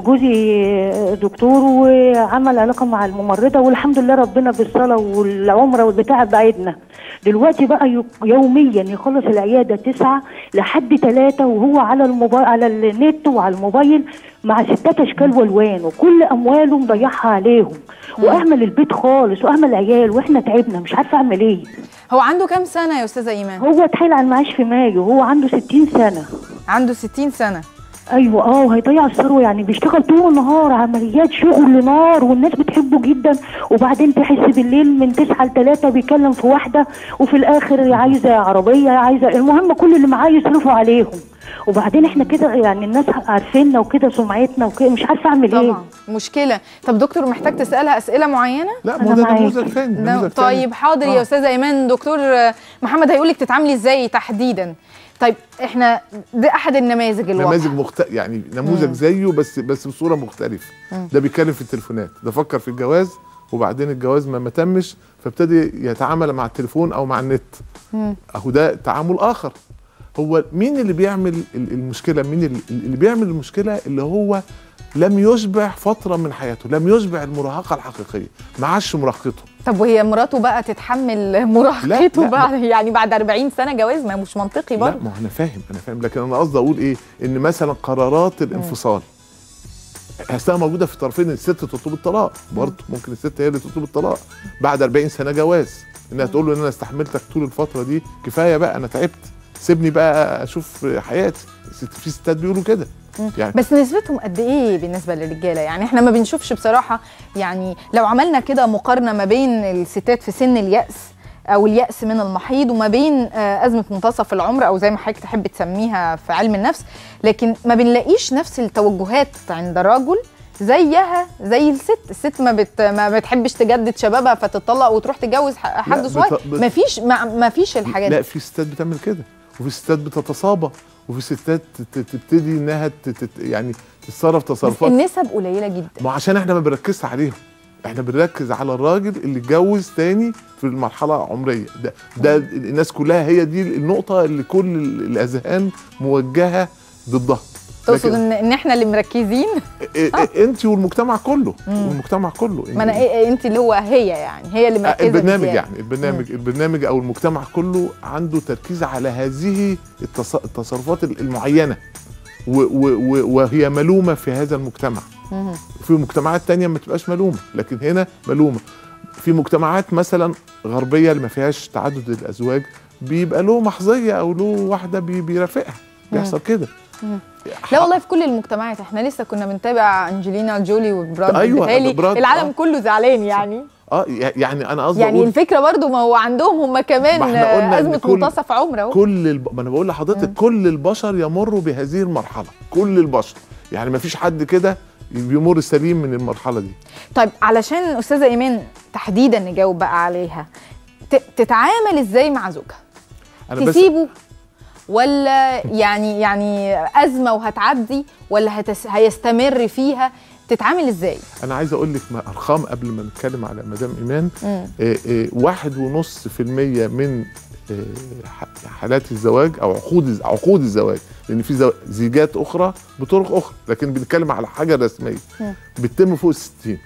جوزي دكتور وعمل علاقه مع الممرضه والحمد لله ربنا بالصلاه والعمره والبتاع بعدنا دلوقتي بقى يو- يوميا يخلص العياده تسعة لحد ثلاثة وهو على الموبايل على النت وعلى الموبايل مع ستات اشكال والوان وكل امواله مضيعها عليهم واهمل البيت خالص واهمل العيال واحنا تعبنا مش عارفه اعمل ايه هو عنده كام سنه يا استاذه ايمان هو اتحايل على المعاش في مايو هو عنده 60 سنه عنده 60 سنه ايوه اه وهيضيع الثروه يعني بيشتغل طول النهار عمليات شغل نار والناس بتحبه جدا وبعدين تحس بالليل من 9 ل 3 بيتكلم في واحده وفي الاخر عايزه عربيه عايزه المهم كل اللي معاه يصرفوا عليهم وبعدين احنا كده يعني الناس عارفيننا وكده سمعتنا وكده مش عارفه اعمل ايه طبعا مشكله طب دكتور محتاج تسالها اسئله معينه لا ما أنا هو ده معاكي. نموذج ثاني ده- نموذج تاني. طيب حاضر يا آه. استاذه ايمان دكتور آه، محمد هيقول لك تتعاملي ازاي تحديدا طيب احنا ده احد النماذج الواضحه نماذج مخت... يعني نموذج زيه بس بس بصوره مختلفه ده بيتكلم في التليفونات ده فكر في الجواز وبعدين الجواز ما ما تمش فابتدي يتعامل مع التليفون او مع النت اهو ده تعامل اخر هو مين اللي بيعمل ال- المشكله مين اللي, اللي بيعمل المشكله اللي هو لم يشبع فتره من حياته لم يشبع المراهقه الحقيقيه ما عادش مراهقته طب وهي مراته بقى تتحمل مراهقته لا، بعد يعني بعد 40 سنه جواز ما مش منطقي لا برضه ما هو انا فاهم انا فاهم لكن انا قصدي اقول ايه ان مثلا قرارات الانفصال هستها موجوده في طرفين الست تطلب الطلاق برضه ممكن الست هي اللي تطلب الطلاق بعد 40 سنه جواز انها تقول له ان انا استحملتك طول الفتره دي كفايه بقى انا تعبت سيبني بقى اشوف حياتي ست- في ستات بيقولوا كده يعني بس نسبتهم قد ايه بالنسبه للرجاله يعني احنا ما بنشوفش بصراحه يعني لو عملنا كده مقارنه ما بين الستات في سن اليأس او اليأس من المحيض وما بين آه، ازمه منتصف العمر او زي ما حضرتك تحب تسميها في علم النفس لكن ما بنلاقيش نفس التوجهات عند الرجل زيها زي الست الست ما بت ما بتحبش تجدد شبابها فتطلق وتروح تتجوز ح- حد لا، صغير بت- بت- ما فيش ما, ما فيش الحاجات لا دي في ستات بتعمل كده وفي ستات بتتصابى وفي ستات ت- تبتدي انها ت- ت- يعني تتصرف بس تصرفات النسب قليله جدا ما عشان احنا ما بنركزش عليهم احنا بنركز على الراجل اللي اتجوز تاني في المرحله العمريه ده ده الناس كلها هي دي النقطه اللي كل الاذهان موجهه ضدها تقصد لكن ان ان احنا اللي مركزين انت والمجتمع كله والمجتمع كله ما انا إيه انت اللي هو هي يعني هي اللي مركزه البرنامج بزيادة. يعني البرنامج البرنامج او المجتمع كله عنده تركيز على هذه التص- التصرفات المعينه و- و- و- وهي ملومه في هذا المجتمع مهم. في مجتمعات تانية ما تبقاش ملومه لكن هنا ملومه في مجتمعات مثلا غربيه اللي ما فيهاش تعدد الازواج بيبقى له محظيه او له واحده بي- بيرافقها بيحصل كده لا والله في كل المجتمعات احنا لسه كنا بنتابع انجلينا جولي وبراد أيوة، بيتهيألي براد، العالم آه. كله زعلان يعني اه يعني انا قصدي يعني اقول الفكره برضو ما هو عندهم هم كمان ما احنا قلنا إن ازمه كل- منتصف عمر اهو كل الب... ما انا بقول لحضرتك كل البشر يمروا بهذه المرحله كل البشر يعني ما فيش حد كده بيمر سليم من المرحله دي طيب علشان استاذه ايمان تحديدا نجاوب بقى عليها ت- تتعامل ازاي مع زوجها انا بس تسيبه ولا يعني يعني ازمه وهتعدي ولا هتس هيستمر فيها تتعامل ازاي انا عايز اقول لك ما- ارقام قبل ما نتكلم على مدام ايمان مم. آه، آه، واحد ونص في المية من آه، ح- حالات الزواج او عقود الز- عقود الزواج لان في زو- زيجات اخرى بطرق اخرى لكن بنتكلم على حاجه رسميه مم. بتتم فوق الستين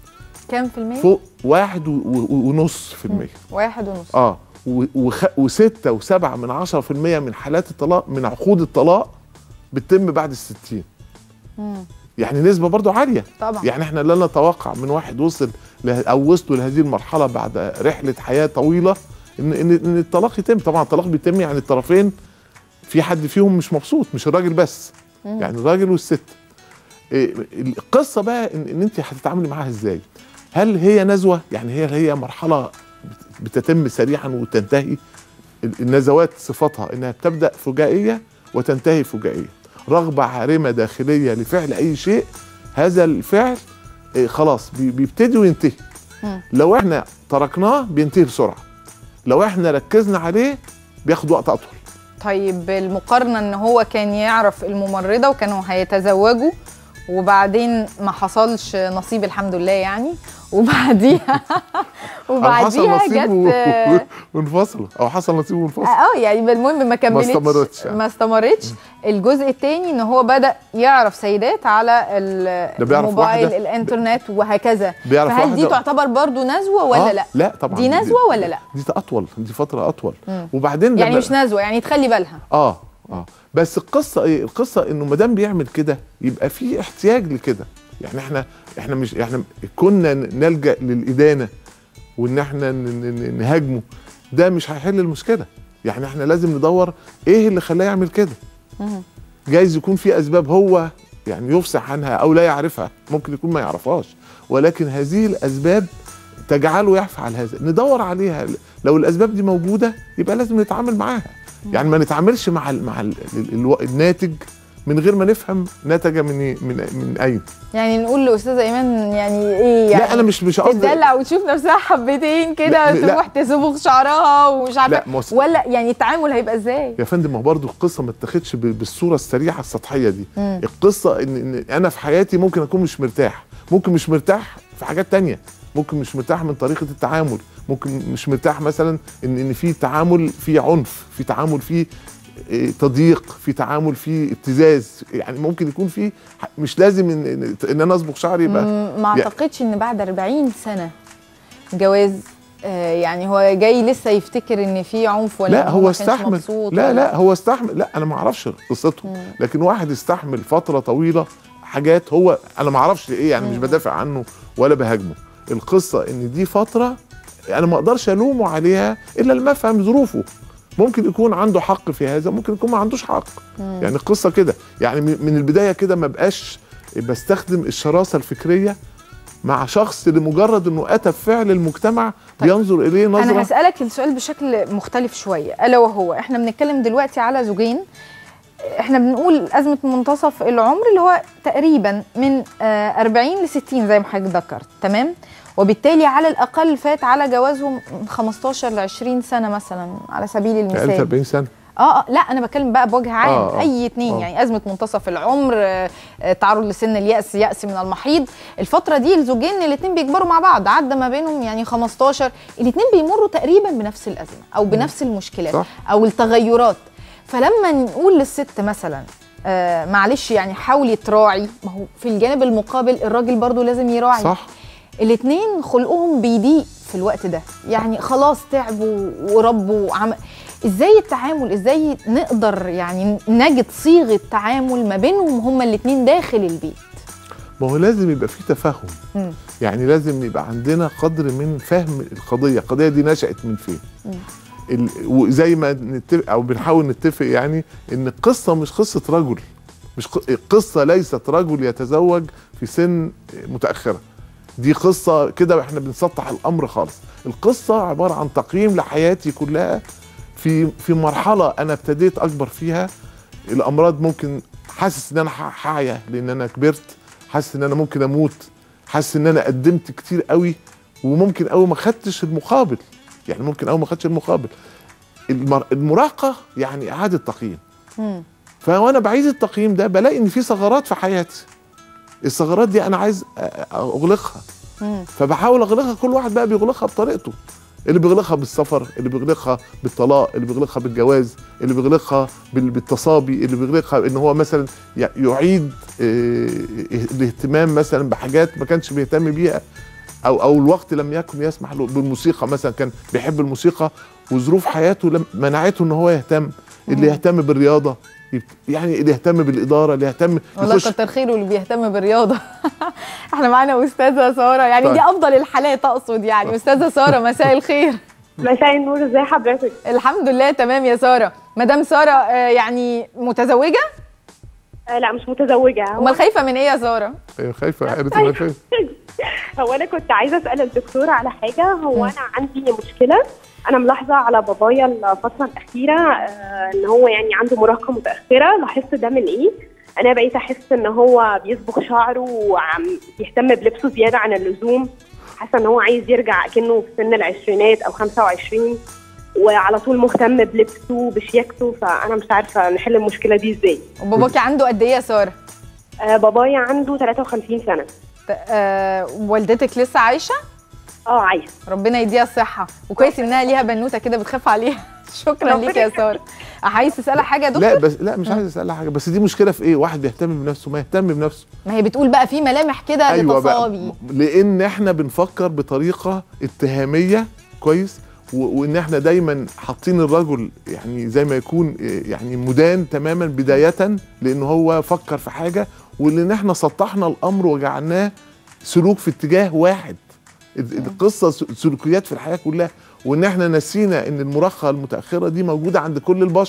كام في المية؟ فوق واحد و- و- ونص في المية واحد ونص اه و- وخ... وستة وسبعة من عشرة في المية من حالات الطلاق من عقود الطلاق بتتم بعد الستين مم. يعني نسبة برضو عالية طبعا يعني احنا لا نتوقع من واحد وصل له او وصلوا لهذه المرحلة بعد رحلة حياة طويلة ان ان, إن الطلاق يتم طبعا الطلاق بيتم يعني الطرفين في حد فيهم مش مبسوط مش الراجل بس مم. يعني الراجل والست إيه، القصة بقى ان, إن انت هتتعاملي معاها ازاي هل هي نزوة يعني هي هي مرحلة بت- بتتم سريعا وتنتهي ال- النزوات صفتها انها بتبدا فجائيه وتنتهي فجائيه رغبه عارمه داخليه لفعل اي شيء هذا الفعل إيه، خلاص بي- بيبتدي وينتهي مم. لو احنا تركناه بينتهي بسرعه لو احنا ركزنا عليه بياخد وقت اطول طيب المقارنة ان هو كان يعرف الممرضة وكانوا هيتزوجوا وبعدين ما حصلش نصيب الحمد لله يعني وبعديها او حصل وبعديها نصيب جت و- وانفصلوا او حصل نصيب وانفصل اه يعني المهم ما كملتش استمرتش يعني. ما استمرتش الجزء الثاني ان هو بدا يعرف سيدات على ال- ده بيعرف الموبايل واحدة. الانترنت وهكذا بيعرف فهل دي واحدة- تعتبر برضو نزوه ولا آه، لا لا طبعا دي نزوه ولا لا دي اطول دي فتره اطول مم. وبعدين يعني لما- مش نزوه يعني تخلي بالها اه اه بس القصه ايه القصه انه ما دام بيعمل كده يبقى في احتياج لكده يعني احنا احنا مش احنا كنا نلجا للادانه وان احنا ن- ن- نهاجمه ده مش هيحل المشكله يعني احنا لازم ندور ايه اللي خلاه يعمل كده مهم. جايز يكون في اسباب هو يعني يفصح عنها او لا يعرفها ممكن يكون ما يعرفهاش ولكن هذه الاسباب تجعله يفعل هذا ندور عليها لو الاسباب دي موجوده يبقى لازم نتعامل معاها يعني ما نتعاملش مع ال مع ال ال الناتج من غير ما نفهم نتج من من من اين يعني نقول لاستاذه ايمان يعني ايه يعني لا انا مش مش قصدي تدلع وتشوف نفسها حبتين كده لا، لا. تروح تصبغ شعرها ومش عارفه لا، ما هو س- ولا يعني التعامل هيبقى ازاي يا فندم ما هو برضه القصه ما اتاخدش ب- بالصوره السريعه السطحيه دي القصه إن, ان انا في حياتي ممكن اكون مش مرتاح ممكن مش مرتاح في حاجات تانية ممكن مش مرتاح من طريقه التعامل ممكن مش مرتاح مثلا ان ان في تعامل فيه عنف في تعامل فيه إيه، تضييق في تعامل فيه ابتزاز يعني ممكن يكون في مش لازم ان, إن, إن انا اصبغ شعري يبقى م- ما اعتقدش ان بعد 40 سنه جواز آه، يعني هو جاي لسه يفتكر ان في عنف ولا لا إن هو ما كانش استحمل مبسوط لا ولا- لا هو استحمل لا انا ما اعرفش قصته لكن واحد استحمل فتره طويله حاجات هو انا ما اعرفش ايه يعني مش بدافع عنه ولا بهاجمه القصه ان دي فتره انا ما اقدرش الومه عليها الا لما افهم ظروفه ممكن يكون عنده حق في هذا ممكن يكون ما عندوش حق يعني القصه كده يعني من من البدايه كده ما بقاش بستخدم الشراسه الفكريه مع شخص لمجرد انه اتى بفعل المجتمع طيب. بينظر اليه نظره انا هسالك السؤال بشكل مختلف شويه الا وهو احنا بنتكلم دلوقتي على زوجين احنا بنقول ازمه منتصف العمر اللي هو تقريبا من آه، 40 ل 60 زي ما حضرتك ذكرت تمام وبالتالي على الاقل فات على جوازهم من 15 ل 20 سنه مثلا على سبيل يعني المثال 40 سنه اه اه لا انا بتكلم بقى بوجه عام آه، آه، اي اتنين آه. يعني ازمه منتصف العمر آه، آه، تعرض لسن الياس ياس من المحيض الفتره دي الزوجين الاتنين بيكبروا مع بعض عدى ما بينهم يعني 15 الاتنين بيمروا تقريبا بنفس الازمه او بنفس المشكلات صح. او التغيرات فلما نقول للست مثلا آه معلش يعني حاولي تراعي ما هو في الجانب المقابل الراجل برضو لازم يراعي صح الاتنين خلقهم بيضيق في الوقت ده يعني خلاص تعبوا وربوا وعم... ازاي التعامل ازاي نقدر يعني نجد صيغه تعامل ما بينهم هما الاتنين داخل البيت ما هو لازم يبقى في تفاهم مم. يعني لازم يبقى عندنا قدر من فهم القضيه القضيه دي نشأت من فين ال- وزي ما نتفق او بنحاول نتفق يعني ان القصه مش قصه رجل مش ق- القصه ليست رجل يتزوج في سن متاخره دي قصه كده واحنا بنسطح الامر خالص القصه عباره عن تقييم لحياتي كلها في في مرحله انا ابتديت اكبر فيها الامراض ممكن حاسس ان انا ح- هعيا لان انا كبرت حاسس ان انا ممكن اموت حاسس ان انا قدمت كتير قوي وممكن قوي ما خدتش المقابل يعني ممكن قوي ما خدتش المقابل المر... المراهقه يعني اعاده تقييم مم. فوانا بعيد التقييم ده بلاقي ان في ثغرات في حياتي الثغرات دي انا عايز أ- اغلقها مم. فبحاول اغلقها كل واحد بقى بيغلقها بطريقته اللي بيغلقها بالسفر اللي بيغلقها بالطلاق اللي بيغلقها بالجواز اللي بيغلقها بال- بالتصابي اللي بيغلقها ان هو مثلا ي- يعيد آه، الاهتمام مثلا بحاجات ما كانش بيهتم بيها او او الوقت لم يكن يسمح له بالموسيقى مثلا كان بيحب الموسيقى وظروف حياته لم منعته ان هو يهتم اللي يهتم بالرياضه يبت- يعني اللي يهتم بالاداره اللي يهتم والله يخش كتر خيره اللي بيهتم بالرياضه احنا معانا استاذه ساره يعني طيب. دي افضل الحالات اقصد يعني استاذه ساره مساء الخير مساء النور ازي حضرتك الحمد لله تمام يا ساره مدام ساره آه، يعني متزوجه آه لا مش متزوجه هو, امال خايفه من ايه يا ساره أيوة، خايفه قالت إنها خايفة. هو انا كنت عايزه اسال الدكتور على حاجه هو انا عندي مشكله انا ملاحظه على بابايا الفتره الاخيره آه ان هو يعني عنده مراهقه متاخره لاحظت ده من ايه انا بقيت احس ان هو بيصبغ شعره وعم بيهتم بلبسه زياده عن اللزوم حاسه ان هو عايز يرجع كأنه في سن العشرينات او 25 وعلى طول مهتم بلبسه بشياكته فانا مش عارفه نحل المشكله دي ازاي وباباكي عنده قد ايه يا ساره آه بابايا عنده 53 سنه ت- آه، والدتك لسه عايشه اه عايز ربنا يديها الصحه وكويس انها ليها بنوته كده بتخاف عليها شكرا ربنا ليك يا ساره عايز تسالها حاجه يا لا دكتور بس لا مش عايز اسالها حاجه بس دي مشكله في ايه واحد بيهتم بنفسه ما يهتم بنفسه ما هي بتقول بقى في ملامح كده ايوه بقى لتصابي لان احنا بنفكر بطريقه اتهاميه كويس و- وان احنا دايما حاطين الرجل يعني زي ما يكون إيه، يعني مدان تماما بدايه لان هو فكر في حاجه ولان احنا سطحنا الامر وجعلناه سلوك في اتجاه واحد ال- القصه س- سلوكيات في الحياه كلها وان احنا نسينا ان المراهقه المتاخره دي موجوده عند كل البشر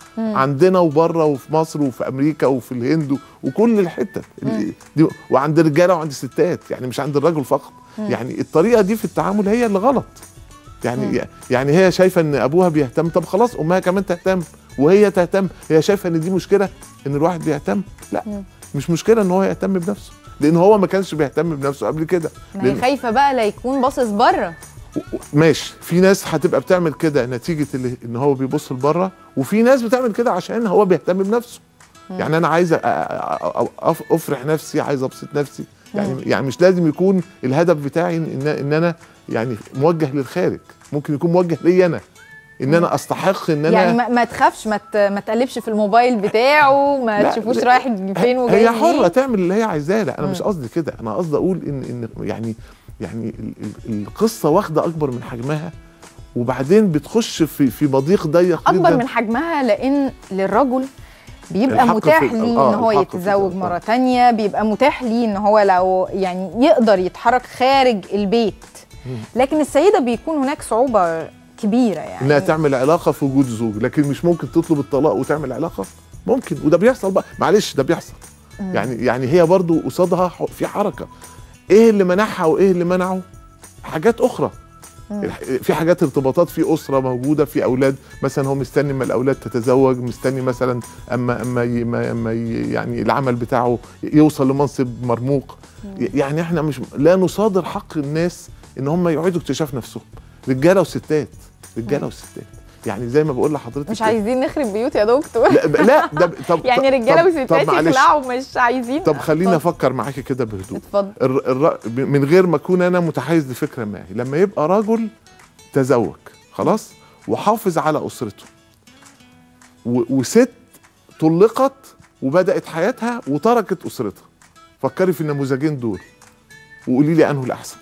عندنا وبره وفي مصر وفي امريكا وفي الهند وكل الحتت ال- دي وعند الرجاله وعند الستات يعني مش عند الرجل فقط يعني الطريقه دي في التعامل هي اللي غلط يعني يعني هي شايفه ان ابوها بيهتم طب خلاص امها كمان تهتم وهي تهتم هي شايفه ان دي مشكله ان الواحد بيهتم لا مش مشكله ان هو يهتم بنفسه لان هو ما كانش بيهتم بنفسه قبل كده ما هي لأن- خايفه بقى لا يكون باصص بره و- و- ماشي في ناس هتبقى بتعمل كده نتيجه اللي ان هو بيبص لبره وفي ناس بتعمل كده عشان هو بيهتم بنفسه يعني انا عايز أ- أ- أ- أف- افرح نفسي عايز ابسط نفسي يعني يعني مش لازم يكون الهدف بتاعي ان ان انا يعني موجه للخارج ممكن يكون موجه لي انا ان انا استحق ان انا يعني ما, ما تخافش ما, ت- ما تقلبش في الموبايل بتاعه ما لا، تشوفوش لا. رايح فين وجاي هي حره منين. تعمل اللي هي عايزاه لا انا مش قصدي كده انا قصدي اقول ان ان يعني يعني ال- ال- القصه واخده اكبر من حجمها وبعدين بتخش في في مضيق ضيق اكبر جدا من حجمها لان للرجل بيبقى الحق متاح في- ليه آه، ان هو الحق في يتزوج ده، مره آه. تانية بيبقى متاح ليه ان هو لو يعني يقدر يتحرك خارج البيت لكن السيده بيكون هناك صعوبه كبيره يعني انها تعمل علاقه في وجود زوج لكن مش ممكن تطلب الطلاق وتعمل علاقه ممكن وده بيحصل بقى معلش ده بيحصل يعني يعني هي برضو قصادها ح- في حركه ايه اللي منعها وايه اللي منعه حاجات اخرى الح- في حاجات ارتباطات في اسره موجوده في اولاد مثلا هو مستني اما الاولاد تتزوج مستني مثلا اما اما ي- ما- اما ي- يعني العمل بتاعه يوصل لمنصب مرموق ي- يعني احنا مش لا نصادر حق الناس ان هم يعيدوا اكتشاف نفسهم رجاله وستات رجاله وستات يعني زي ما بقول لحضرتك مش كده. عايزين نخرب بيوت يا دكتور لا ب- لا ده ب- طب يعني طب- رجاله طب- وستات طب معلش. يخلعوا مش عايزين طب خليني اتفضل. افكر معاكي كده بهدوء اتفضل الر... الر... من غير ما اكون انا متحيز لفكره ما لما يبقى رجل تزوج خلاص وحافظ على اسرته و... وست طلقت وبدات حياتها وتركت اسرتها فكري في النموذجين دول وقولي لي انه الاحسن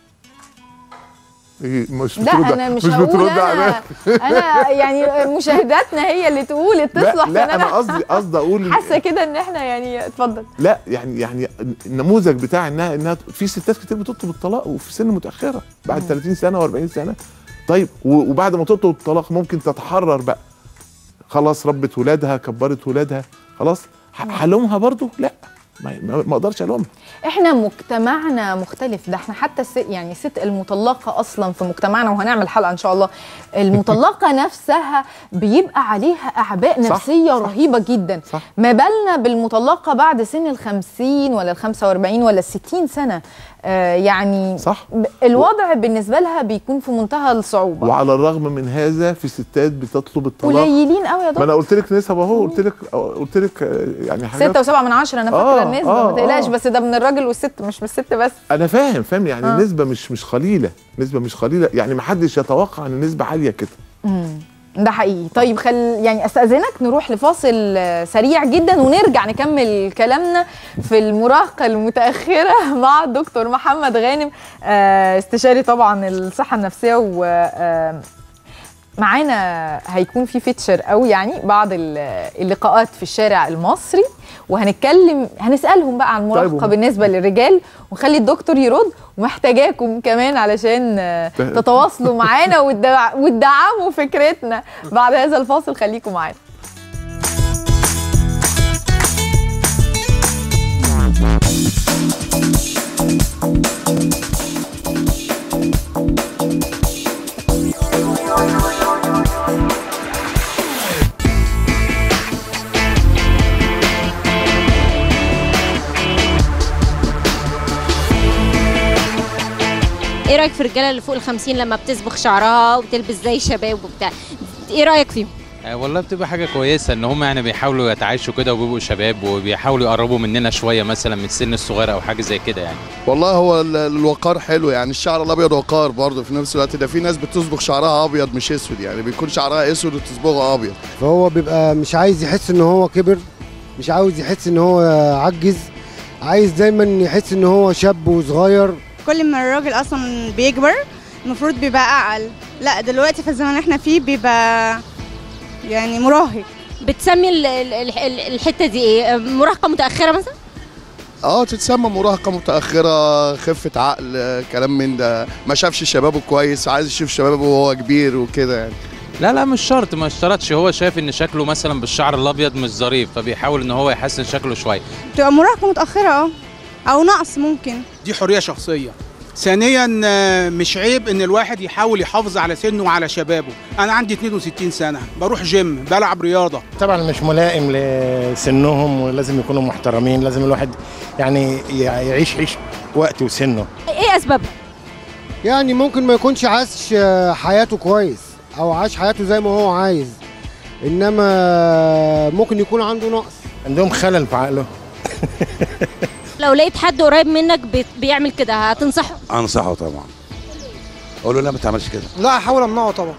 ايه مش لا بترد انا مش, مش هقول بترد انا عليا انا يعني مشاهداتنا هي اللي تقول لا, اتصلح لا لان انا انا قصدي قصدي اقول إن- حاسه كده ان احنا يعني اتفضل لا يعني يعني النموذج بتاع انها انها في ستات كتير بتطلب الطلاق وفي سن متاخره بعد 30 سنه و40 سنه طيب و- وبعد ما تطلب الطلاق ممكن تتحرر بقى خلاص ربت ولادها كبرت ولادها خلاص ح- حلومها برضو لا ما ما- ما اقدرش الومها احنا مجتمعنا مختلف ده احنا حتى الست يعني الست المطلقه اصلا في مجتمعنا وهنعمل حلقه ان شاء الله المطلقه نفسها بيبقى عليها اعباء صح، نفسيه صح. رهيبه جدا صح. ما بالنا بالمطلقه بعد سن ال 50 ولا ال 45 ولا ال 60 سنه آه يعني صح ب- الوضع بالنسبه لها بيكون في منتهى الصعوبه وعلى الرغم من هذا في ستات بتطلب الطلاق قليلين قوي يا ما دكتور انا قلت لك نسب اهو قلت لك قلت لك آه، يعني حاجات ستة وسبعة من عشرة أنا فاكرة آه، النسبة آه، ما تقلقش آه. بس ده من الراجل والست مش من الست بس انا فاهم فاهم يعني آه. النسبه مش مش قليله نسبه مش قليله يعني ما حدش يتوقع ان النسبه عاليه كده ده حقيقي طيب خل يعني استاذنك نروح لفاصل آه، سريع جدا ونرجع نكمل كلامنا في المراهقه المتاخره مع الدكتور محمد غانم آه، استشاري طبعا الصحه النفسيه و آه، معانا هيكون في فيتشر قوي يعني بعض ال- اللقاءات في الشارع المصري وهنتكلم هنسالهم بقى عن المراهقه طيب. بالنسبه للرجال ونخلي الدكتور يرد ومحتاجاكم كمان علشان آه، تتواصلوا معانا وتدع- وتدعموا فكرتنا بعد هذا الفاصل خليكم معانا ايه رايك في الرجاله اللي فوق ال 50 لما بتصبغ شعرها وتلبس زي شباب وبتاع ايه رايك فيهم آه، والله بتبقى حاجة كويسة ان هم يعني بيحاولوا يتعايشوا كده وبيبقوا شباب وبيحاولوا يقربوا مننا شوية مثلا من السن الصغير او حاجة زي كده يعني والله هو ال- الوقار حلو يعني الشعر الابيض وقار برضه في نفس الوقت ده في ناس بتصبغ شعرها ابيض مش اسود يعني بيكون شعرها اسود وتصبغه ابيض فهو بيبقى مش عايز يحس ان هو كبر مش عاوز يحس ان هو عجز عايز دايما يحس ان هو شاب وصغير كل ما الراجل اصلا بيكبر المفروض بيبقى اعقل لا دلوقتي في الزمن اللي احنا فيه بيبقى يعني مراهق بتسمي ال- ال- ال- الحته دي ايه مراهقه متاخره مثلا اه تتسمى مراهقه متاخره خفه عقل آه، كلام من ده ما شافش شبابه كويس عايز يشوف شبابه وهو كبير وكده يعني لا لا مش شرط ما اشترطش هو شايف ان شكله مثلا بالشعر الابيض مش ظريف فبيحاول ان هو يحسن شكله شويه بتبقى مراهقه متاخره اه او نقص ممكن دي حريه شخصيه ثانيا آه، مش عيب ان الواحد يحاول يحافظ على سنه وعلى شبابه انا عندي 62 سنه بروح جيم بلعب رياضه طبعا مش ملائم لسنهم ولازم يكونوا محترمين لازم الواحد يعني يعيش عيش وقت وسنه ايه اسبابها يعني ممكن ما يكونش عاش آه، حياته كويس او عاش حياته زي ما هو عايز انما ممكن يكون عنده نقص عندهم خلل في عقله لو لقيت حد قريب منك بي- بيعمل كده هتنصحه انصحه طبعا اقول له لا ما تعملش كده لا احاول امنعه طبعا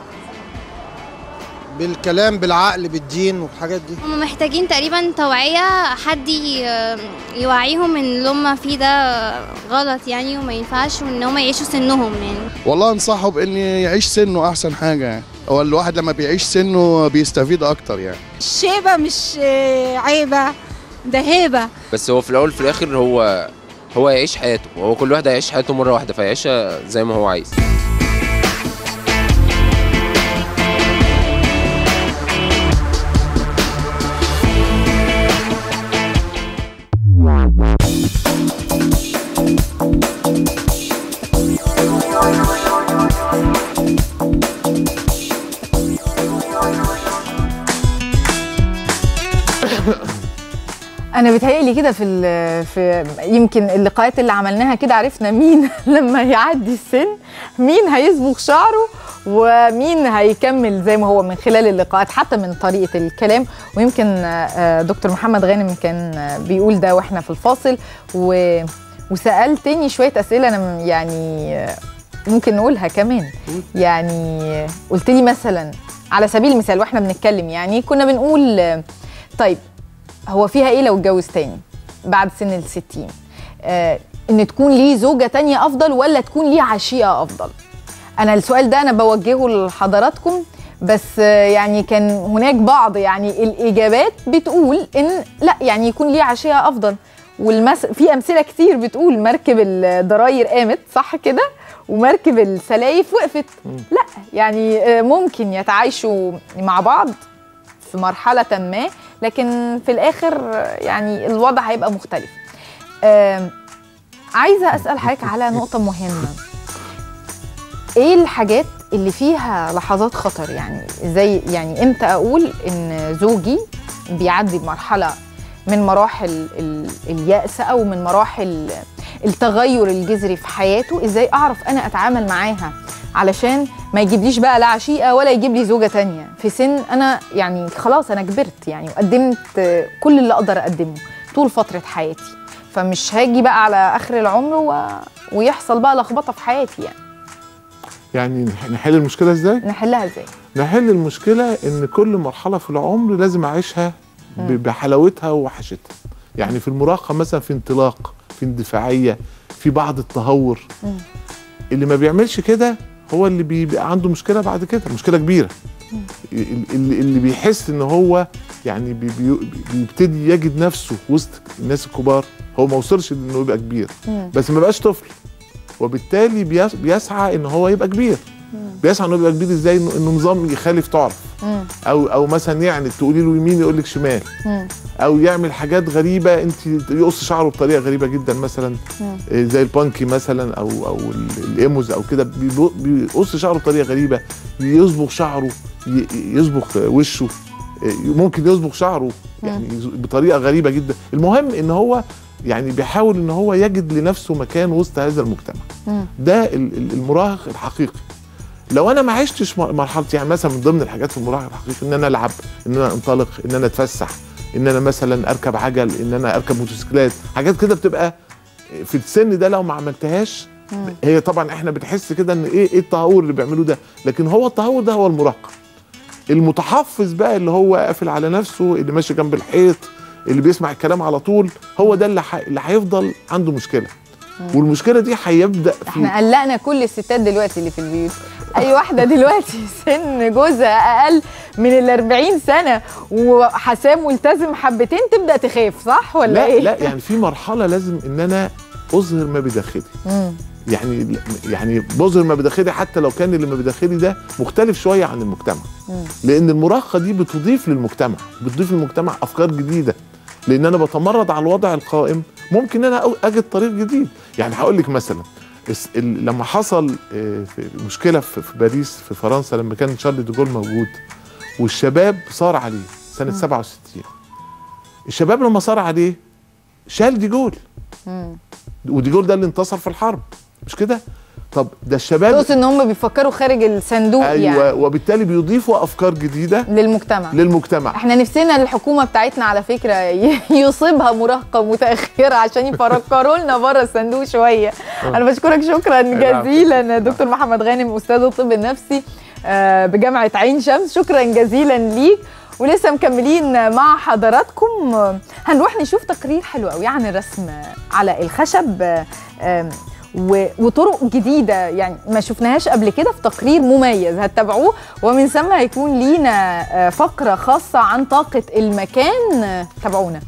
بالكلام بالعقل بالدين والحاجات دي هم محتاجين تقريبا توعية حد ي- يوعيهم ان اللي هم فيه ده غلط يعني وما ينفعش وان هم يعيشوا سنهم يعني والله انصحه بان يعيش سنه احسن حاجه يعني هو الواحد لما بيعيش سنه بيستفيد اكتر يعني الشيبه مش آه، عيبه ده هيبه بس هو في الاول في الاخر هو هو يعيش حياته هو كل واحد هيعيش حياته مره واحده فيعيشها زي ما هو عايز انا بيتهيألي كده في ال- في يمكن اللقاءات اللي عملناها كده عرفنا مين لما يعدي السن مين هيصبغ شعره ومين هيكمل زي ما هو من خلال اللقاءات حتى من طريقه الكلام ويمكن آه، دكتور محمد غانم كان آه، بيقول ده واحنا في الفاصل و وسالتني شويه اسئله انا م- يعني آه، ممكن نقولها كمان يعني قلت لي مثلا على سبيل المثال واحنا بنتكلم يعني كنا بنقول آه، طيب هو فيها ايه لو اتجوز تاني بعد سن الستين آه ان تكون ليه زوجة تانية افضل ولا تكون ليه عشيقة افضل انا السؤال ده انا بوجهه لحضراتكم بس آه يعني كان هناك بعض يعني الاجابات بتقول ان لا يعني يكون ليه عشيقة افضل والمس... في امثله كتير بتقول مركب الضراير قامت صح كده ومركب السلايف وقفت لا يعني آه، ممكن يتعايشوا مع بعض في مرحلة ما لكن في الآخر يعني الوضع هيبقى مختلف آم، عايزة أسأل حضرتك على نقطة مهمة إيه الحاجات اللي فيها لحظات خطر يعني زي يعني إمتى أقول إن زوجي بيعدي بمرحلة من مراحل ال- اليأس أو من مراحل التغير الجذري في حياته إزاي أعرف أنا أتعامل معاها علشان ما يجيبليش بقى لا عشيقه ولا يجيب لي زوجه تانية في سن انا يعني خلاص انا كبرت يعني وقدمت كل اللي اقدر اقدمه طول فتره حياتي فمش هاجي بقى على اخر العمر و... ويحصل بقى لخبطه في حياتي يعني يعني نح- نحل المشكله ازاي نحلها ازاي نحل المشكله ان كل مرحله في العمر لازم اعيشها ب- مم. بحلاوتها ووحشتها يعني في المراهقه مثلا في انطلاق في اندفاعيه في بعض التهور اللي ما بيعملش كده هو اللي بيبقى عنده مشكله بعد كده مشكله كبيره ال- اللي, اللي بيحس ان هو يعني بي بي بيبتدي يجد نفسه وسط الناس الكبار هو ما وصلش انه يبقى كبير مم. بس ما بقاش طفل وبالتالي بيس- بيسعى ان هو يبقى كبير بيسعى انه يبقى كبير ازاي انه إنه نظام يخالف تعرف او او مثلا يعني تقولي له يمين يقول لك شمال او يعمل حاجات غريبه انت يقص شعره بطريقه غريبه جدا مثلا آه، زي البانكي مثلا او او ال- الايموز او كده بيبو- بيقص شعره بطريقه غريبه يصبغ شعره ي- يصبغ وشه آه، ممكن يصبغ شعره يعني يز- بطريقه غريبه جدا المهم ان هو يعني بيحاول ان هو يجد لنفسه مكان وسط هذا المجتمع ده ال- ال- المراهق الحقيقي لو انا ما عشتش م- مرحلتي يعني مثلا من ضمن الحاجات في المراهق الحقيقي ان انا العب ان انا انطلق ان انا اتفسح ان انا مثلا اركب عجل ان انا اركب موتوسيكلات حاجات كده بتبقى في السن ده لو ما عملتهاش هي طبعا احنا بنحس كده ان ايه ايه التهور اللي بيعملوه ده لكن هو التهور ده هو المراهقه المتحفظ بقى اللي هو قافل على نفسه اللي ماشي جنب الحيط اللي بيسمع الكلام على طول هو ده اللي ح... اللي هيفضل عنده مشكله والمشكله دي هيبدا في احنا قلقنا كل الستات دلوقتي اللي في البيوت اي واحده دلوقتي سن جوزها اقل من ال 40 سنه وحسام ملتزم حبتين تبدا تخاف صح ولا لا ايه لا يعني في مرحله لازم ان انا اظهر ما بداخلي مم. يعني يعني بذر ما بداخلي حتى لو كان اللي ما بداخلي ده مختلف شويه عن المجتمع لان المراهقه دي بتضيف للمجتمع بتضيف للمجتمع افكار جديده لان انا بتمرد على الوضع القائم ممكن انا أو- اجد طريق جديد يعني هقول لك مثلا الس- ال- لما حصل آه، في مشكله في في باريس في فرنسا لما كان شارل ديجول موجود والشباب صار عليه سنه 67 الشباب لما صار عليه شال ديجول وديجول ده اللي انتصر في الحرب مش كده طب ده الشباب تقصد ان هم بيفكروا خارج الصندوق ايوه يعني وبالتالي بيضيفوا افكار جديده للمجتمع للمجتمع احنا نفسنا الحكومه بتاعتنا على فكره ي- يصيبها مراهقه متاخره عشان يفكروا لنا بره الصندوق شويه انا بشكرك شكرا العفو. جزيلا دكتور محمد غانم استاذ الطب النفسي آه، بجامعه عين شمس شكرا جزيلا ليك ولسه مكملين مع حضراتكم آه، هنروح نشوف تقرير حلو قوي عن الرسم على الخشب آه، آم، و- وطرق جديده يعني ما شفناهاش قبل كده في تقرير مميز هتتابعوه ومن ثم هيكون لينا آه، فقره خاصه عن طاقه المكان آه، تابعونا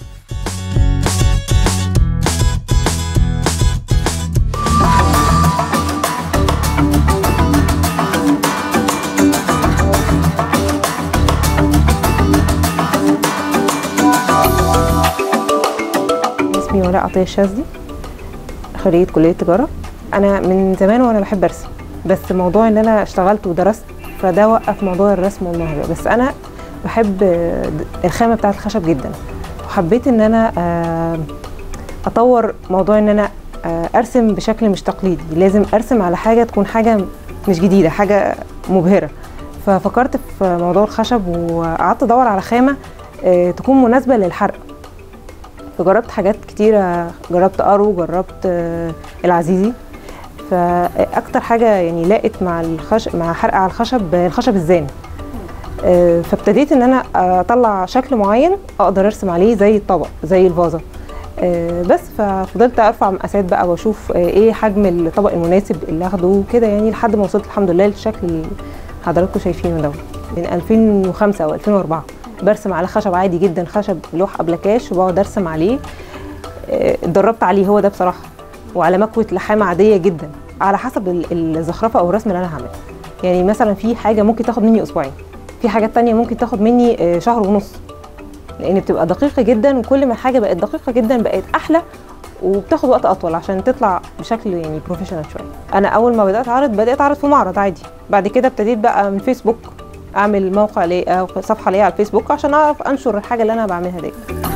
اسمي ولاء عطيه الشاذلي خريجة كلية تجارة أنا من زمان وأنا بحب أرسم بس موضوع إن أنا اشتغلت ودرست فده وقف موضوع الرسم والموهبة بس أنا بحب آه، الخامة بتاعة الخشب جدا وحبيت إن أنا آه، أطور موضوع إن أنا آه، أرسم بشكل مش تقليدي لازم أرسم على حاجة تكون حاجة مش جديدة حاجة مبهرة ففكرت في موضوع الخشب وقعدت أدور على خامة آه، تكون مناسبة للحرق فجربت حاجات كتيرة جربت أرو جربت آه، العزيزي فأكتر حاجة يعني لاقت مع الخشب مع حرق على الخشب آه، الخشب الزان آه، فابتديت ان انا اطلع شكل معين اقدر ارسم عليه زي الطبق زي الفازه آه، بس ففضلت ارفع مقاسات بقى واشوف آه، ايه حجم الطبق المناسب اللي اخده وكده يعني لحد ما وصلت الحمد لله للشكل اللي حضراتكم شايفينه ده من 2005 او 2004 برسم على خشب عادي جدا خشب لوح ابلكاش وبقعد ارسم عليه آه، اتدربت عليه هو ده بصراحه وعلى مكوه لحامه عاديه جدا على حسب ال- الزخرفه او الرسم اللي انا هعمله يعني مثلا في حاجه ممكن تاخد مني اسبوعين في حاجات تانية ممكن تاخد مني آه، شهر ونص لان بتبقى دقيقه جدا وكل ما الحاجه بقت دقيقه جدا بقت احلى وبتاخد وقت اطول عشان تطلع بشكل يعني بروفيشنال شويه انا اول ما بدات اعرض بدات اعرض في معرض عادي بعد كده ابتديت بقى من فيسبوك اعمل موقع ليا او صفحه ليا على الفيسبوك عشان اعرف انشر الحاجه اللي انا بعملها دي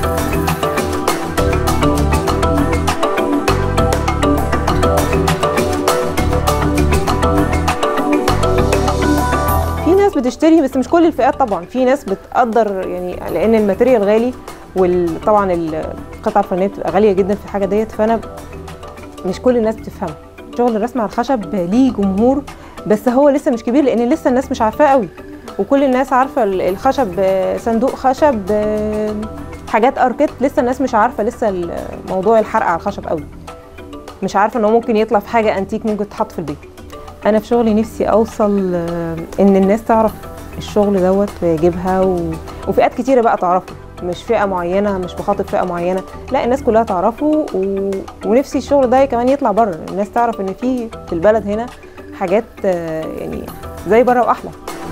في ناس بتشتري بس مش كل الفئات طبعا في ناس بتقدر يعني لان الماتيريال غالي وطبعا القطعه الفنيه بتبقى غاليه جدا في الحاجه ديت فانا مش كل الناس بتفهمها شغل الرسم على الخشب ليه جمهور بس هو لسه مش كبير لان لسه الناس مش عارفاه قوي وكل الناس عارفه ال- الخشب آه، صندوق خشب آه، حاجات اركت لسه الناس مش عارفه لسه ال- موضوع الحرق على الخشب قوي مش عارفه ان هو ممكن يطلع في حاجه انتيك ممكن تتحط في البيت انا في شغلي نفسي اوصل آه، ان الناس تعرف الشغل دوت ويجيبها و... وفئات كتيره بقى تعرفه مش فئه معينه مش بخاطب فئه معينه لا الناس كلها تعرفه و... ونفسي الشغل ده كمان يطلع بره الناس تعرف ان في في البلد هنا حاجات آه، يعني زي بره واحلى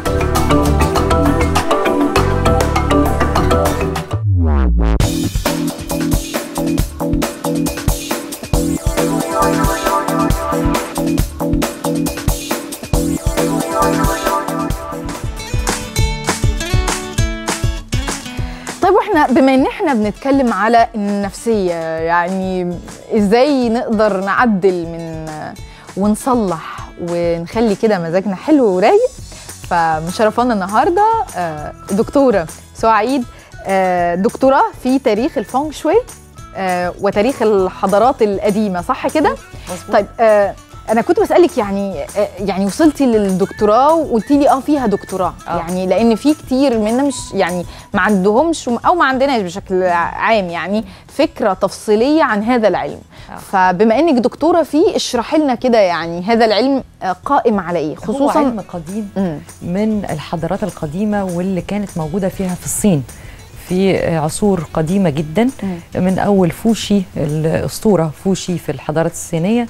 طيب واحنا بما ان احنا بنتكلم على النفسيه يعني ازاي نقدر نعدل من ونصلح ونخلي كده مزاجنا حلو ورايق فمشرفانا النهارده آه، دكتوره سعيد آه، دكتوراه في تاريخ الفونغ شوي آه، وتاريخ الحضارات القديمه صح كده طيب آه، انا كنت بسالك يعني آه، يعني وصلتي للدكتوراه وقلتي لي اه فيها دكتوراه آه. يعني لان في كتير منا مش يعني ما عندهمش او ما عندناش بشكل عام يعني فكره تفصيليه عن هذا العلم فبما انك دكتوره فيه اشرحي لنا كده يعني هذا العلم آه، قائم على ايه خصوصا خصوصا هو علم قديم من الحضارات القديمة واللي كانت موجودة فيها في الصين في عصور قديمة جدا من أول فوشي الأسطورة فوشي في الحضارات الصينية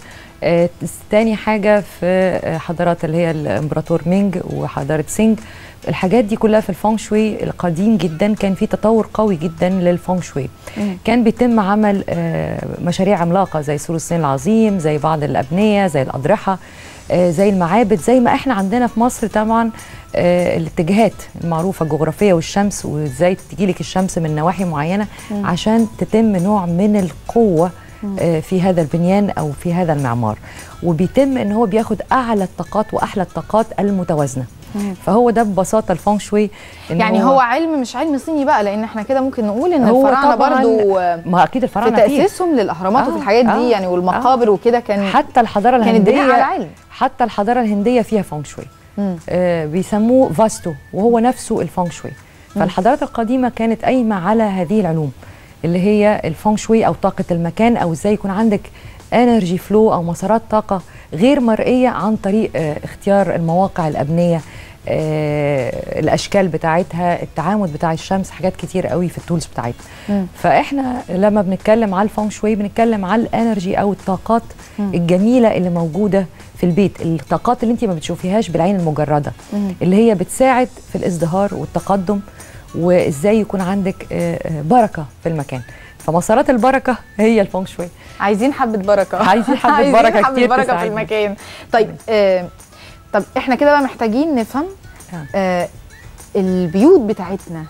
آه، تاني حاجه في آه، حضارات اللي هي الامبراطور مينج وحضاره سينج الحاجات دي كلها في الفونغ شوي القديم جدا كان في تطور قوي جدا للفونغ شوي كان بيتم عمل آه، مشاريع عملاقه زي سور الصين العظيم زي بعض الابنيه زي الاضرحه آه، زي المعابد زي ما احنا عندنا في مصر طبعا آه، الاتجاهات المعروفه الجغرافيه والشمس وازاي تجيلك الشمس من نواحي معينه مم. عشان تتم نوع من القوه آه، في هذا البنيان او في هذا المعمار وبيتم ان هو بياخد اعلى الطاقات واحلى الطاقات المتوازنه فهو ده ببساطه الفونغ شوي إن يعني هو علم مش علم صيني بقى لان احنا كده ممكن نقول ان هو الفراعنه طبعاً- برضو ما اكيد في الفراعنه فيه. تاسيسهم للاهرامات آه، وفي الحاجات دي آه، يعني والمقابر وكده كان حتى الحضاره كانت الهنديه بناء على علم حتى الحضاره الهنديه فيها فونغ شوي مم. آه بيسموه فاستو وهو نفسه الفونغ شوي مم. فالحضارات القديمه كانت قايمه على هذه العلوم اللي هي الفونغ شوي او طاقه المكان او ازاي يكون عندك انرجي فلو او مسارات طاقه غير مرئيه عن طريق آه اختيار المواقع الابنيه آه الاشكال بتاعتها التعامد بتاع الشمس حاجات كتير قوي في التولز بتاعتنا فاحنا لما بنتكلم على الفونغ شوي بنتكلم على الانرجي او الطاقات مم. الجميله اللي موجوده في البيت الطاقات اللي انت ما بتشوفيهاش بالعين المجرده مم. اللي هي بتساعد في الازدهار والتقدم وازاي يكون عندك آه، آه، بركه في المكان فمسارات البركه هي الفونغ شوي عايزين حبه بركه عايزين حبة بركة حبة كتير بركه في تساعدنا. المكان طيب آه طب احنا كده بقى محتاجين نفهم آه البيوت بتاعتنا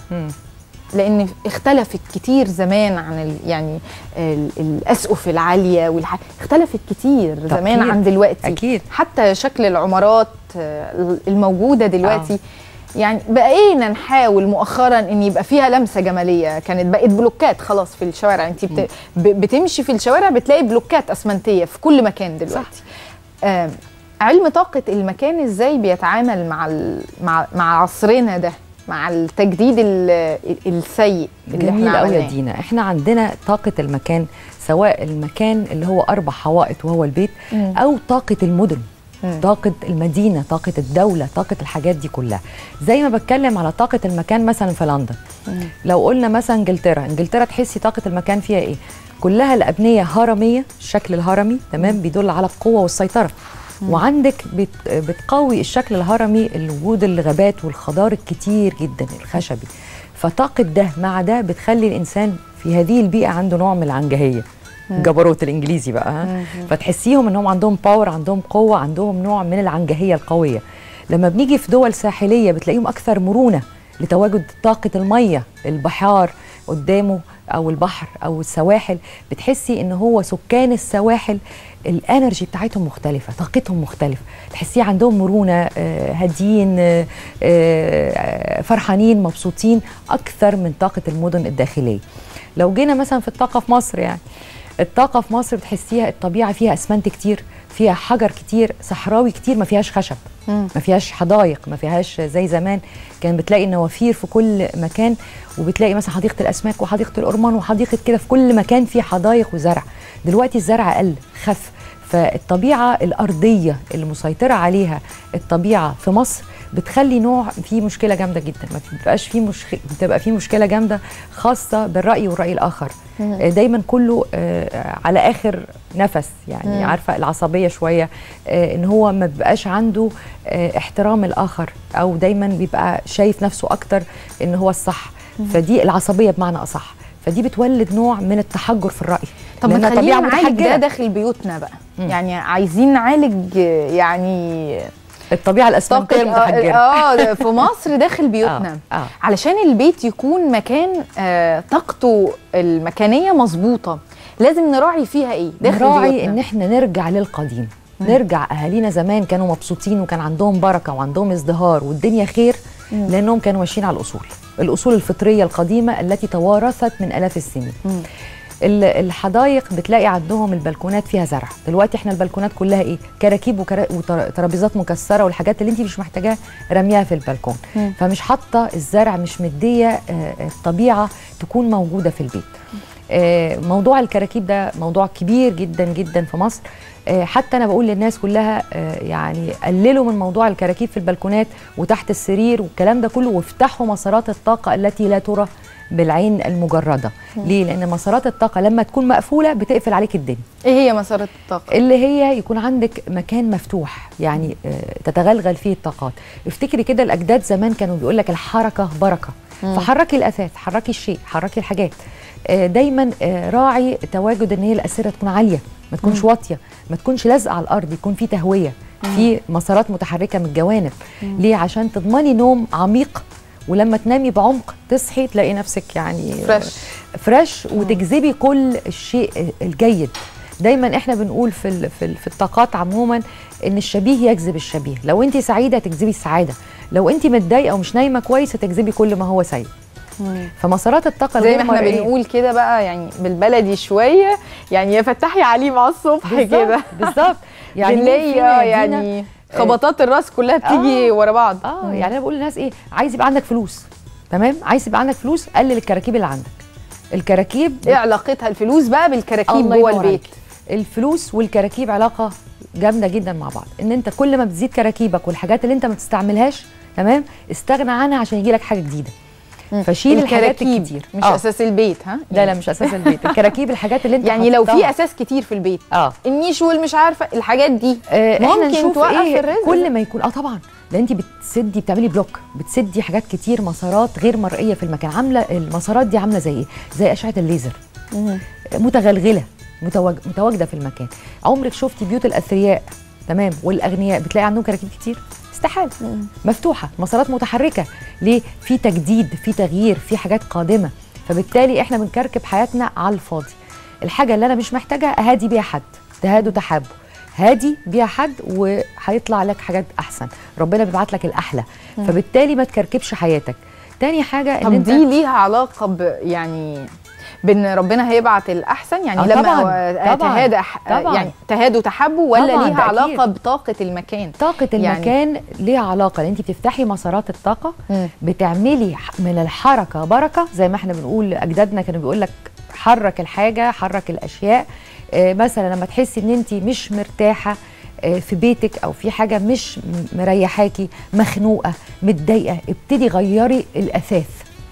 لان اختلفت كتير زمان عن ال يعني ال الاسقف العاليه والح... اختلفت كتير زمان أكيد. عن دلوقتي أكيد. حتى شكل العمارات آه، الموجوده دلوقتي يعني بقينا نحاول مؤخرا ان يبقى فيها لمسه جماليه كانت بقت بلوكات خلاص في الشوارع انت بت... ب- بتمشي في الشوارع بتلاقي بلوكات اسمنتيه في كل مكان دلوقتي آم، علم طاقه المكان ازاي بيتعامل مع ال... مع مع عصرنا ده مع التجديد ال- السيء اللي جميل احنا قوي يا عملناه دينا احنا عندنا طاقه المكان سواء المكان اللي هو اربع حوائط وهو البيت مم. او طاقه المدن مم. طاقة المدينة طاقة الدولة طاقة الحاجات دي كلها زي ما بتكلم على طاقة المكان مثلا في لندن لو قلنا مثلا انجلترا انجلترا تحسي طاقة المكان فيها ايه كلها الأبنية هرمية الشكل الهرمي تمام بيدل على القوة والسيطرة وعندك بت بتقوي الشكل الهرمي الوجود الغابات والخضار الكتير جدا الخشبي فطاقة ده مع ده بتخلي الإنسان في هذه البيئة عنده نوع من العنجهية مم. الجبروت الإنجليزي بقى ها؟ مم. فتحسيهم انهم عندهم باور عندهم قوه عندهم نوع من العنجهيه القويه لما بنيجي في دول ساحليه بتلاقيهم اكثر مرونه لتواجد طاقه الميه البحار قدامه او البحر او السواحل بتحسي ان هو سكان السواحل الانرجي بتاعتهم مختلفه طاقتهم مختلفه تحسيه عندهم مرونه آه، هاديين آه، آه، فرحانين مبسوطين اكثر من طاقه المدن الداخليه لو جينا مثلا في الطاقه في مصر يعني الطاقه في مصر بتحسيها الطبيعه فيها اسمنت كتير فيها حجر كتير صحراوي كتير ما فيهاش خشب مم. ما فيهاش حدائق ما فيهاش زي زمان كان بتلاقي نوافير في كل مكان وبتلاقي مثلا حديقه الاسماك وحديقه الأرمان وحديقه كده في كل مكان فيه حدائق وزرع دلوقتي الزرع قل خف فالطبيعه الارضيه اللي مسيطره عليها الطبيعه في مصر بتخلي نوع فيه مشكله جامده جدا ما بتبقاش فيه مش بتبقى فيه مشكله جامده خاصه بالراي والراي الاخر مم. آه، دايما كله آه، على اخر نفس يعني مم. عارفه العصبيه شويه آه، ان هو ما بيبقاش عنده آه، احترام الاخر او دايما بيبقى شايف نفسه اكتر ان هو الصح مم. فدي العصبيه بمعنى اصح فدي بتولد نوع من التحجر في الراي طب ما لأنها خلينا طبيعة نعالج ده متحجرة. داخل بيوتنا بقى يعني عايزين نعالج يعني الطبيعه الاسمنتيه المتحجره اه ده في مصر داخل بيوتنا آه، آه. علشان البيت يكون مكان آه طاقته المكانيه مظبوطه لازم نراعي فيها ايه داخل نراعي بيوتنا ان احنا نرجع للقديم مم. نرجع اهالينا زمان كانوا مبسوطين وكان عندهم بركه وعندهم ازدهار والدنيا خير مم. لانهم كانوا ماشيين على الاصول الاصول الفطريه القديمه التي توارثت من الاف السنين مم. ال- الحدائق بتلاقي عندهم البلكونات فيها زرع دلوقتي احنا البلكونات كلها ايه كراكيب وكرا- وترابيزات مكسره والحاجات اللي انت مش محتاجاها رميها في البلكون مم. فمش حاطه الزرع مش مديه آه، الطبيعه تكون موجوده في البيت آه، موضوع الكراكيب ده موضوع كبير جدا جدا في مصر آه، حتى انا بقول للناس كلها آه، يعني قللوا من موضوع الكراكيب في البلكونات وتحت السرير والكلام ده كله وافتحوا مسارات الطاقه التي لا ترى بالعين المجرده مم. ليه لان مسارات الطاقه لما تكون مقفوله بتقفل عليك الدنيا ايه هي مسارات الطاقه اللي هي يكون عندك مكان مفتوح يعني آه، تتغلغل فيه الطاقات افتكري كده الاجداد زمان كانوا بيقول لك الحركه بركه مم. فحركي الاثاث حركي الشيء حركي الحاجات آه، دايما آه، راعي تواجد ان هي الاسره تكون عاليه ما تكونش مم. واطيه ما تكونش لازقه على الارض يكون في تهويه في مسارات متحركه من الجوانب مم. ليه عشان تضمني نوم عميق ولما تنامي بعمق تصحي تلاقي نفسك يعني فريش. فريش وتجذبي كل الشيء الجيد دايما احنا بنقول في ال- في ال- في الطاقات عموما ان الشبيه يجذب الشبيه لو انت سعيده تجذبي السعاده لو انت متضايقه ومش نايمه كويس تجذبي كل ما هو سيء فمسارات الطاقه زي ما الغير احنا مرئية- بنقول كده بقى يعني بالبلدي شويه يعني يا فتحي عليم على الصبح بالظبط، كده بالظبط يعني مين بنلاقي فينا آه يا دينا، يعني آه، خبطات الراس كلها بتيجي ورا بعض اه يعني انا بقول للناس ايه عايز يبقى عندك فلوس تمام عايز يبقى عندك فلوس قلل الكراكيب اللي عندك الكراكيب ايه علاقتها الفلوس بقى بالكراكيب الله جوه ينور البيت عليك. الفلوس والكراكيب علاقه جامده جدا مع بعض ان انت كل ما بتزيد كراكيبك والحاجات اللي انت ما بتستعملهاش تمام استغنى عنها عشان يجي لك حاجه جديده فشيل الحاجات الكراكيب الكتير مش آه. اساس البيت ها لا لا مش اساس البيت الكراكيب الحاجات اللي انت يعني لو في حاططها. اساس كتير في البيت اه النيش والمش عارفه الحاجات دي آه احنا ممكن نشوف توقف ايه الرزق كل ما يكون اه طبعا لان انت بتسدي بتعملي بلوك بتسدي حاجات كتير مسارات غير مرئيه في المكان عامله المسارات دي عامله زي ايه زي اشعه الليزر متغلغله متواج- متواجده في المكان عمرك شفتي بيوت الاثرياء تمام والاغنياء بتلاقي عندهم كراكيب كتير استحاله مفتوحه مسارات متحركه ليه في تجديد في تغيير في حاجات قادمه فبالتالي احنا بنكركب حياتنا على الفاضي الحاجه اللي انا مش محتاجها اهادي بيها حد تهادوا تحابوا هادي بيها حد وهيطلع لك حاجات احسن ربنا بيبعت لك الاحلى مم. فبالتالي ما تكركبش حياتك تاني حاجه ان طب انت دي ليها علاقه ب يعني بان ربنا هيبعت الاحسن يعني آه لما طبعاً، هو طبعاً، تهادى أح- طبعاً. يعني تهادوا تحبوا ولا طبعاً، ليها ده علاقه أكيد. بطاقه المكان طاقة يعني- المكان ليها علاقة لان انت بتفتحي مسارات الطاقة مم. بتعملي ح- من الحركة بركة زي ما احنا بنقول اجدادنا كانوا بيقول لك حرك الحاجة حرك الاشياء آه مثلا لما تحسي ان انت مش مرتاحة آه، في بيتك او في حاجة مش م- مريحاكي مخنوقة متضايقة ابتدي غيري الاثاث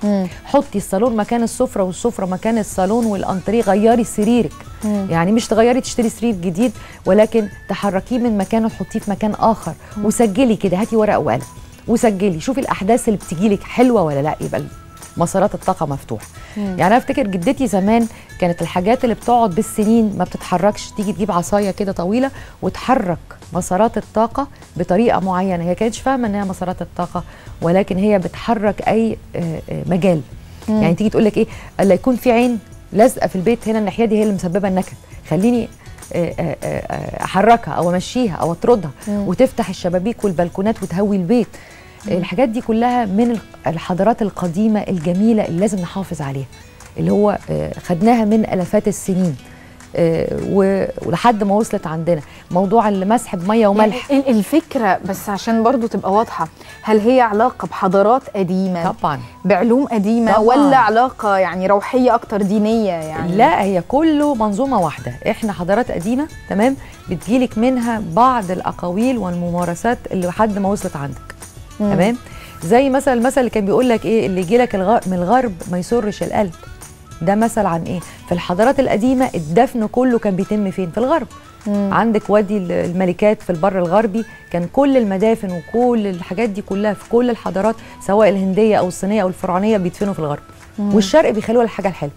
حطي الصالون مكان السفرة والسفرة مكان الصالون والانتريه غيري سريرك مم. يعني مش تغيري تشتري سرير جديد ولكن تحركيه من مكانه وتحطيه في مكان اخر مم. وسجلي كده هاتي ورقه وقلم وسجلي شوفي الاحداث اللي بتجيلك حلوه ولا لا يبقى مسارات الطاقه مفتوحه مم. يعني انا افتكر جدتي زمان كانت الحاجات اللي بتقعد بالسنين ما بتتحركش تيجي تجيب عصايه كده طويله وتحرك مسارات الطاقه بطريقه معينه هي كانتش فاهمه ان هي مسارات الطاقه ولكن هي بتحرك اي آه، آه، مجال مم. يعني تيجي تقول لك ايه الا يكون في عين لازقه في البيت هنا الناحيه دي هي اللي مسببه النكد خليني آه، آه، آه، احركها او امشيها او اطردها مم. وتفتح الشبابيك والبلكونات وتهوي البيت مم. الحاجات دي كلها من الحضارات القديمه الجميله اللي لازم نحافظ عليها اللي هو آه، خدناها من الافات السنين آه، و- ولحد ما وصلت عندنا موضوع المسح بميه وملح يعني ال- الفكره بس عشان برضو تبقى واضحه هل هي علاقه بحضارات قديمه طبعا بعلوم قديمه طبعاً. ولا علاقه يعني روحيه اكتر دينيه يعني لا هي كله منظومه واحده احنا حضارات قديمه تمام بتجيلك منها بعض الاقاويل والممارسات اللي لحد ما وصلت عندك مم. تمام زي مثل المثل اللي كان بيقول لك ايه اللي يجي لك من الغرب ما يسرش القلب ده مثل عن ايه في الحضارات القديمه الدفن كله كان بيتم فين في الغرب مم. عندك وادي ال- الملكات في البر الغربي كان كل المدافن وكل الحاجات دي كلها في كل الحضارات سواء الهنديه او الصينيه او الفرعونيه بيدفنوا في الغرب مم. والشرق بيخلوها الحاجه الحلوه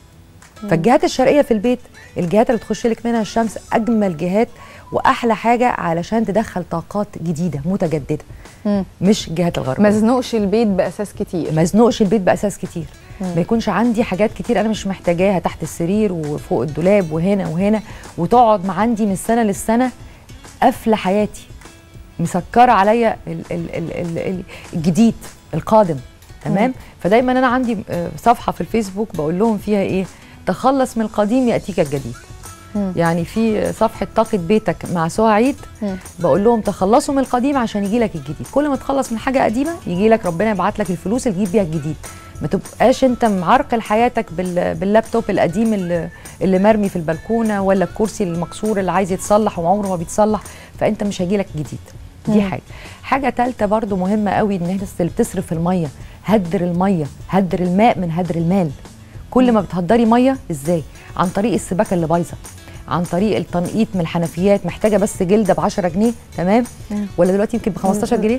فالجهات الشرقيه في البيت الجهات اللي بتخش لك منها الشمس اجمل جهات واحلى حاجه علشان تدخل طاقات جديده متجدده مم. مش الجهات الغربيه ما زنقش البيت باساس كتير ما ازنقش البيت باساس كتير مم. ما يكونش عندي حاجات كتير انا مش محتاجاها تحت السرير وفوق الدولاب وهنا وهنا وتقعد مع عندي من سنه للسنه قافله حياتي مسكره عليا ال- ال- ال- ال- ال- الجديد القادم تمام مم. فدايما انا عندي آه، صفحه في الفيسبوك بقول لهم فيها ايه تخلص من القديم ياتيك الجديد مم. يعني في صفحه طاقه بيتك مع سهى عيد مم. بقول لهم تخلصوا من القديم عشان يجي لك الجديد كل ما تخلص من حاجه قديمه يجي لك ربنا يبعت لك الفلوس اللي تجيب بيها الجديد ما تبقاش انت معرقل حياتك بال- باللابتوب القديم اللي, اللي مرمي في البلكونه ولا الكرسي المكسور اللي عايز يتصلح وعمره ما بيتصلح فانت مش هيجي لك جديد دي مم. حاجه حاجه ثالثه برضو مهمه قوي ان الناس اللي بتصرف الميه هدر الميه هدر الماء من هدر المال كل ما بتهدري ميه ازاي عن طريق السباكه اللي بايظه عن طريق التنقيط من الحنفيات محتاجه بس جلده ب 10 جنيه تمام ولا دلوقتي يمكن ب 15 جنيه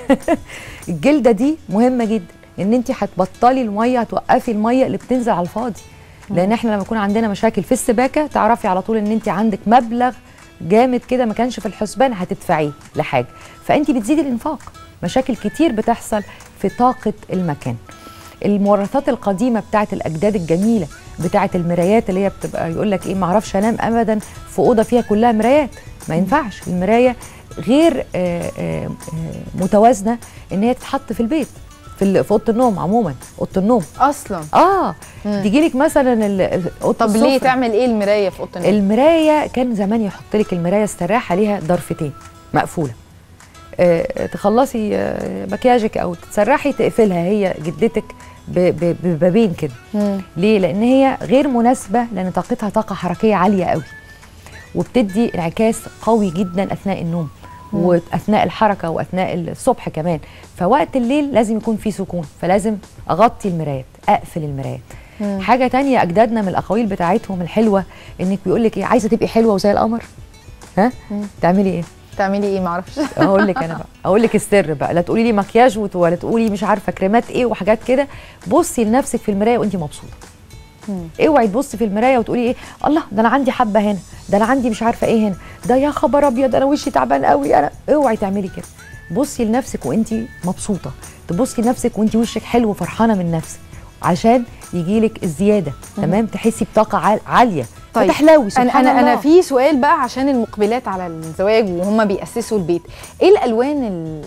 الجلده دي مهمه جدا ان انت هتبطلي الميه هتوقفي الميه اللي بتنزل على الفاضي لان احنا لما يكون عندنا مشاكل في السباكه تعرفي على طول ان انت عندك مبلغ جامد كده ما كانش في الحسبان هتدفعيه لحاجه فانت بتزيدي الانفاق مشاكل كتير بتحصل في طاقه المكان المورثات القديمه بتاعت الاجداد الجميله بتاعت المرايات اللي هي بتبقى يقول لك ايه ما اعرفش انام ابدا في اوضه فيها كلها مرايات ما ينفعش المرايه غير آه، آه، آه، متوازنه ان هي تتحط في البيت في ال- في اوضه النوم عموما اوضه النوم اصلا اه تيجي لك مثلا ال- اوضه طب ليه السفرة. تعمل ايه المرايه في اوضه النوم المرايه كان زمان يحط لك المرايه السراحه ليها ضرفتين مقفوله آه، تخلصي آه، مكياجك او تتسرحي تقفلها هي جدتك ب- ب- ببابين كده مم. ليه لان هي غير مناسبه لان طاقتها طاقه حركيه عاليه قوي وبتدي انعكاس قوي جدا اثناء النوم مم. واثناء الحركه واثناء الصبح كمان فوقت الليل لازم يكون في سكون فلازم اغطي المرايات اقفل المرايات مم. حاجه تانية اجدادنا من الاقاويل بتاعتهم الحلوه انك بيقول لك ايه عايزه تبقي حلوه وزي القمر ها مم. تعملي ايه تعملي ايه معرفش اقول لك انا بقى اقول لك السر بقى لا تقولي لي مكياج وت- ولا تقولي مش عارفه كريمات ايه وحاجات كده بصي لنفسك في المرايه وانت مبسوطه اوعي تبصي في المرايه وتقولي ايه الله ده انا عندي حبه هنا ده انا عندي مش عارفه ايه هنا ده يا خبر ابيض انا وشي تعبان قوي انا اوعي تعملي كده بصي لنفسك وانت مبسوطه تبصي لنفسك وانت وشك حلو وفرحانه من نفسك عشان يجيلك الزياده مم. تمام تحسي بطاقه عال- عاليه طيب فتحلوي انا سبحان انا الله انا في سؤال بقى عشان المقبلات على الزواج وهم بيأسسوا البيت ايه الالوان ال-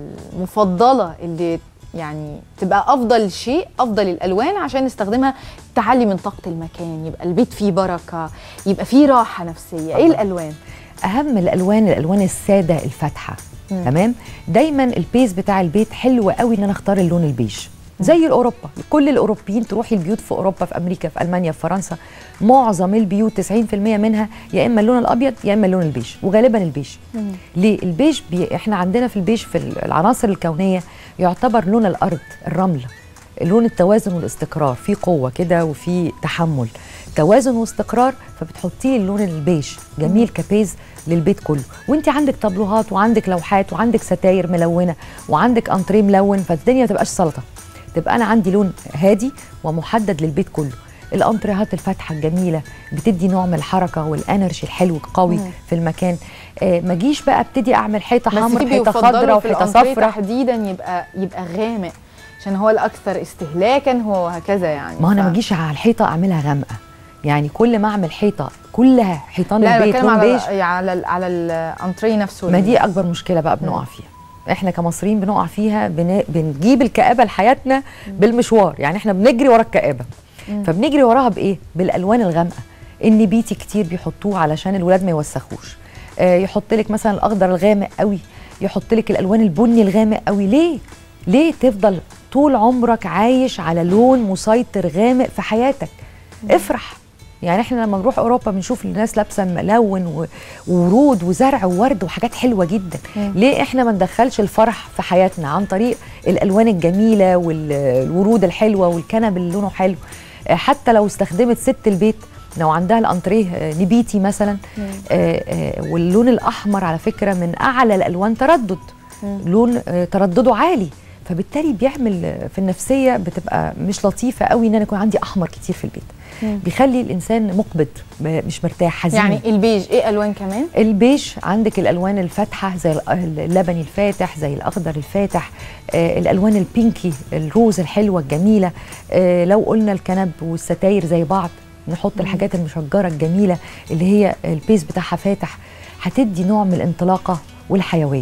المفضله اللي يعني تبقى افضل شيء افضل الالوان عشان نستخدمها تعلي من طاقه المكان يبقى البيت فيه بركه يبقى فيه راحه نفسيه ايه الالوان اهم الالوان الالوان الساده الفاتحه مم. تمام دايما البيز بتاع البيت حلو قوي ان انا اختار اللون البيج زي الاوروبا كل الاوروبيين تروحي البيوت في اوروبا في امريكا في المانيا في فرنسا معظم البيوت 90% منها يا اما اللون الابيض يا اما اللون البيج وغالبا البيج ليه البيج بي احنا عندنا في البيج في العناصر الكونيه يعتبر لون الارض الرمل لون التوازن والاستقرار في قوه كده وفي تحمل توازن واستقرار فبتحطيه اللون البيج جميل كبيز للبيت كله وانت عندك طابلوهات وعندك لوحات وعندك ستاير ملونه وعندك انتريه ملون فالدنيا ما تبقاش سلطه تبقى انا عندي لون هادي ومحدد للبيت كله الانتريهات الفاتحه الجميله بتدي نوع من الحركه والانرجي الحلو القوي مم. في المكان آه ما جيش بقى ابتدي اعمل حيطه بس حمراء في حيطه بيفضلوا خضراء في وحيطه الأنتريه صفراء تحديدا يبقى يبقى غامق عشان هو الاكثر استهلاكا هو هكذا يعني ما انا ف- ما اجيش على الحيطه اعملها غامقه يعني كل ما اعمل حيطه كلها حيطان لا انا البيت بتكلم لون على بيج على ال- على الانتريه نفسه ما دي اكبر مشكله بقى بنقع فيها احنا كمصريين بنقع فيها بن... بنجيب الكآبه لحياتنا بالمشوار يعني احنا بنجري ورا الكآبه مم. فبنجري وراها بايه بالالوان الغامقه النبيتي كتير بيحطوه علشان الولاد ما يوسخوش آه يحط لك مثلا الاخضر الغامق قوي يحط لك الالوان البني الغامق قوي ليه ليه تفضل طول عمرك عايش على لون مسيطر غامق في حياتك افرح يعني احنا لما نروح اوروبا بنشوف الناس لابسه ملون و- وورود وزرع وورد وحاجات حلوه جدا مم. ليه احنا ما ندخلش الفرح في حياتنا عن طريق الالوان الجميله والورود الحلوه والكنب اللي لونه حلو آه، حتى لو استخدمت ست البيت لو عندها الانتريه آه، نبيتي مثلا مم. آه، آه، واللون الاحمر على فكره من اعلى الالوان تردد مم. لون آه، تردده عالي فبالتالي بيعمل آه، في النفسيه بتبقى مش لطيفه قوي ان انا يكون عندي احمر كتير في البيت مم. بيخلي الانسان مقبض م- مش مرتاح حزين يعني البيج ايه الوان كمان البيج عندك الالوان الفاتحه زي ال- اللبني الفاتح زي الاخضر الفاتح آه الالوان البينكي الروز الحلوه الجميله آه لو قلنا الكنب والستاير زي بعض نحط مم. الحاجات المشجره الجميله اللي هي البيز بتاعها فاتح هتدي نوع من الانطلاقه والحيويه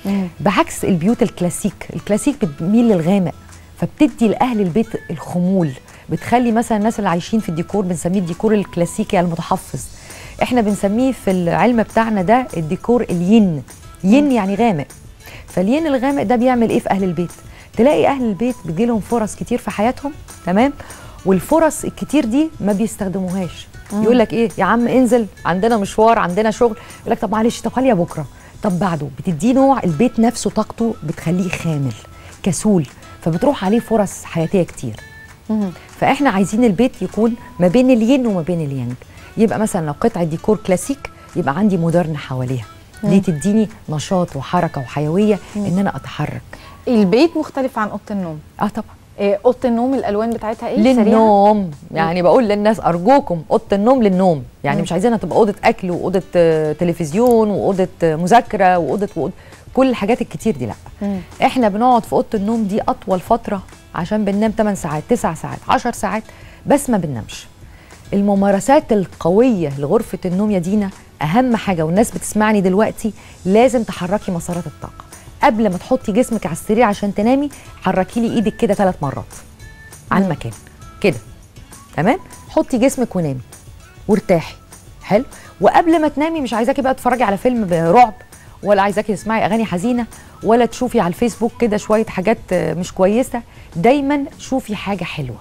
بعكس البيوت الكلاسيك الكلاسيك بتميل للغامق فبتدي لاهل البيت الخمول بتخلي مثلا الناس اللي عايشين في الديكور بنسميه الديكور الكلاسيكي المتحفظ احنا بنسميه في العلم بتاعنا ده الديكور الين ين يعني غامق فالين الغامق ده بيعمل ايه في اهل البيت تلاقي اهل البيت بتجيلهم فرص كتير في حياتهم تمام والفرص الكتير دي ما بيستخدموهاش مم. يقول لك ايه يا عم انزل عندنا مشوار عندنا شغل يقول لك طب معلش طب خليها بكره طب بعده بتديه نوع البيت نفسه طاقته بتخليه خامل كسول فبتروح عليه فرص حياتيه كتير فاحنا عايزين البيت يكون ما بين الين وما بين اليانج يبقى مثلا لو قطعه ديكور كلاسيك يبقى عندي مودرن حواليها دي مم. تديني نشاط وحركه وحيويه ان انا اتحرك البيت مختلف عن اوضه النوم اه طبعا إيه اوضه النوم الالوان بتاعتها ايه سريعة؟ للنوم يعني بقول للناس ارجوكم اوضه النوم للنوم يعني مم. مش عايزينها تبقى اوضه اكل واوضه آه، تلفزيون واوضه آه، مذاكره واوضه وأوضة كل الحاجات الكتير دي لا مم. احنا بنقعد في اوضه النوم دي اطول فتره عشان بننام 8 ساعات 9 ساعات 10 ساعات بس ما بننامش الممارسات القويه لغرفه النوم يا دينا اهم حاجه والناس بتسمعني دلوقتي لازم تحركي مسارات الطاقه قبل ما تحطي جسمك على السرير عشان تنامي حركي لي ايدك كده ثلاث مرات على المكان كده تمام حطي جسمك ونامي وارتاحي حلو وقبل ما تنامي مش عايزاكي بقى تتفرجي على فيلم برعب ولا عايزاكي تسمعي اغاني حزينه ولا تشوفي على الفيسبوك كده شويه حاجات آه، مش كويسه دايما شوفي حاجه حلوه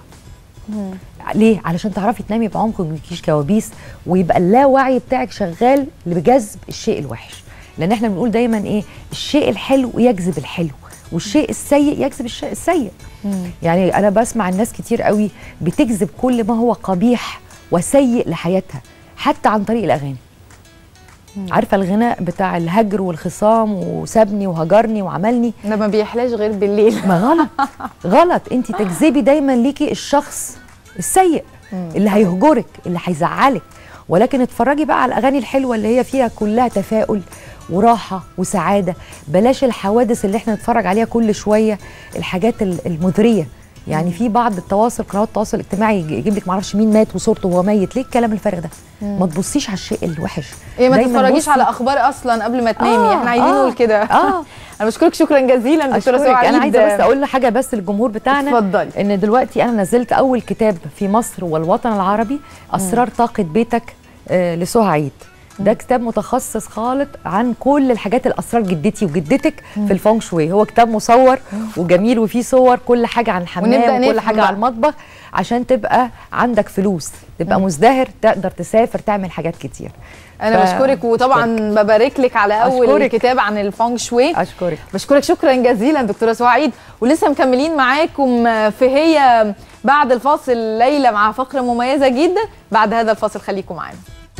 ليه علشان تعرفي تنامي بعمق وما يجيكيش كوابيس ويبقى اللاوعي بتاعك شغال بجذب الشيء الوحش لان احنا بنقول دايما ايه الشيء الحلو يجذب الحلو والشيء السيء يجذب الشيء السيء يعني انا بسمع الناس كتير قوي بتجذب كل ما هو قبيح وسيء لحياتها حتى عن طريق الاغاني عارفه الغناء بتاع الهجر والخصام وسابني وهجرني وعملني ده ما بيحلاش غير بالليل ما غلط غلط انت تجذبي دايما ليكي الشخص السيء اللي هيهجرك اللي هيزعلك ولكن اتفرجي بقى على الاغاني الحلوه اللي هي فيها كلها تفاؤل وراحه وسعاده بلاش الحوادث اللي احنا نتفرج عليها كل شويه الحاجات ال- المثريه يعني في بعض التواصل قنوات التواصل الاجتماعي يج- يجيب لك معرفش مين مات وصورته وهو ميت ليه الكلام الفارغ ده مم. ما تبصيش على الشيء الوحش ايه ما دايماً تتفرجيش بصي- على اخبار اصلا قبل ما تنامي آه، احنا عايزين آه، نقول كده اه انا بشكرك شكرا جزيلا دكتوره أشكرك. سعاد انا عايزه بس اقول حاجه بس للجمهور بتاعنا اتفضلي. ان دلوقتي انا نزلت اول كتاب في مصر والوطن العربي اسرار طاقه بيتك آه لسهى عيد ده كتاب متخصص خالص عن كل الحاجات الاسرار جدتي وجدتك مم. في الفونغ شوي هو كتاب مصور وجميل وفيه صور كل حاجه عن ونبدأ الحمام وكل نفهم حاجه بقى. على المطبخ عشان تبقى عندك فلوس تبقى مزدهر تقدر تسافر تعمل حاجات كتير انا ف- بشكرك وطبعا ببارك لك على اول أشكرك. كتاب عن الفونغ شوي اشكرك بشكرك شكرا جزيلا دكتوره سعيد ولسه مكملين معاكم في هي بعد الفاصل ليلى مع فقره مميزه جدا بعد هذا الفاصل خليكم معانا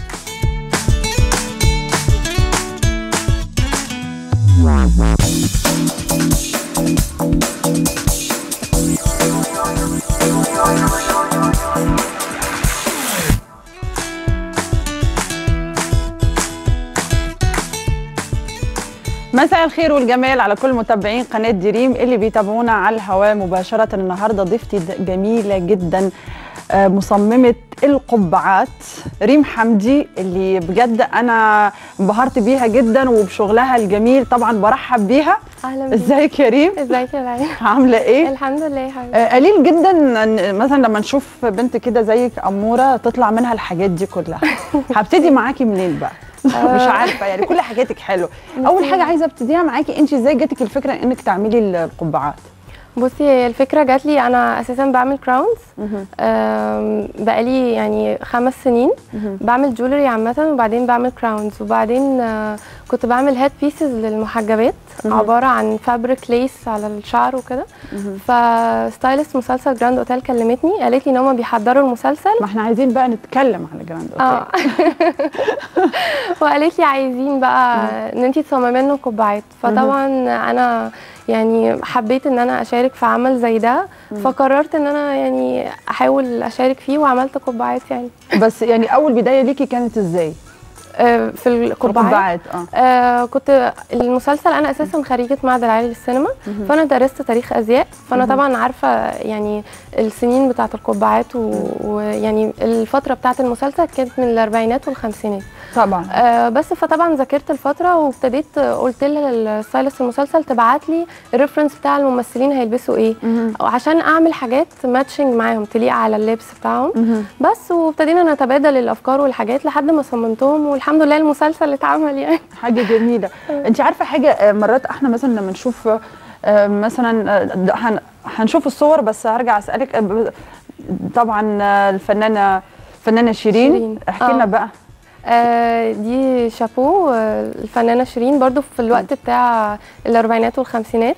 مساء الخير والجمال على كل متابعين قناة دريم اللي بيتابعونا على الهواء مباشرة النهاردة ضيفتي د- جميلة جدا آه، مصممة القبعات ريم حمدي اللي بجد أنا انبهرت بيها جدا وبشغلها الجميل طبعا برحب بيها اهلا بيك ازيك يا ريم ازيك يا ليلى عاملة ايه الحمد لله يا حبيبتي آه، قليل جدا إن مثلا لما نشوف بنت كده زيك أمورة تطلع منها الحاجات دي كلها هبتدي معاكي منين بقى مش عارفه يعني كل حاجاتك حلوه اول حاجه عايزه ابتديها معاكي انت ازاي جاتك الفكره انك تعملي القبعات بصي هي الفكره جات لي انا اساسا بعمل كراونز آم، بقالي يعني خمس سنين بعمل جولري عامه وبعدين بعمل كراونز وبعدين آه، كنت بعمل هيد بيسز للمحجبات مهم. عباره عن فابريك ليس على الشعر وكده فستايلست مسلسل جراند اوتيل كلمتني قالت لي ان هم بيحضروا المسلسل ما احنا عايزين بقى نتكلم على جراند اه وقالت لي عايزين بقى ان انت تصممي لنا قبعات فطبعا انا يعني حبيت ان انا اشارك في عمل زي ده فقررت ان انا يعني احاول اشارك فيه وعملت قبعات يعني بس يعني اول بدايه ليكي كانت ازاي آه، في القبعات القبعات اه آه كنت المسلسل انا اساسا خريجه معهد العالي للسينما مهم. فانا درست تاريخ ازياء فانا مهم. طبعا عارفه يعني السنين بتاعه القبعات و- ويعني الفتره بتاعه المسلسل كانت من الاربعينات والخمسينات طبعا آه بس فطبعا ذاكرت الفتره وابتديت آه، قلت لها الستايلست المسلسل تبعت لي الريفرنس بتاع الممثلين هيلبسوا ايه وعشان اعمل حاجات ماتشنج معاهم تليق على اللبس بتاعهم بس وابتدينا نتبادل الافكار والحاجات لحد ما صممتهم والحمد لله المسلسل اتعمل يعني حاجه جميله انت عارفه حاجه آه، مرات احنا مثلا لما نشوف آه، مثلا آه، ده هن- هنشوف الصور بس هرجع اسالك آه، ب- طبعا آه، الفنانه فنانه شيرين, شيرين. احكي آه. لنا بقى آه دي شابو آه الفنانه شيرين برضو في الوقت بتاع الاربعينات والخمسينات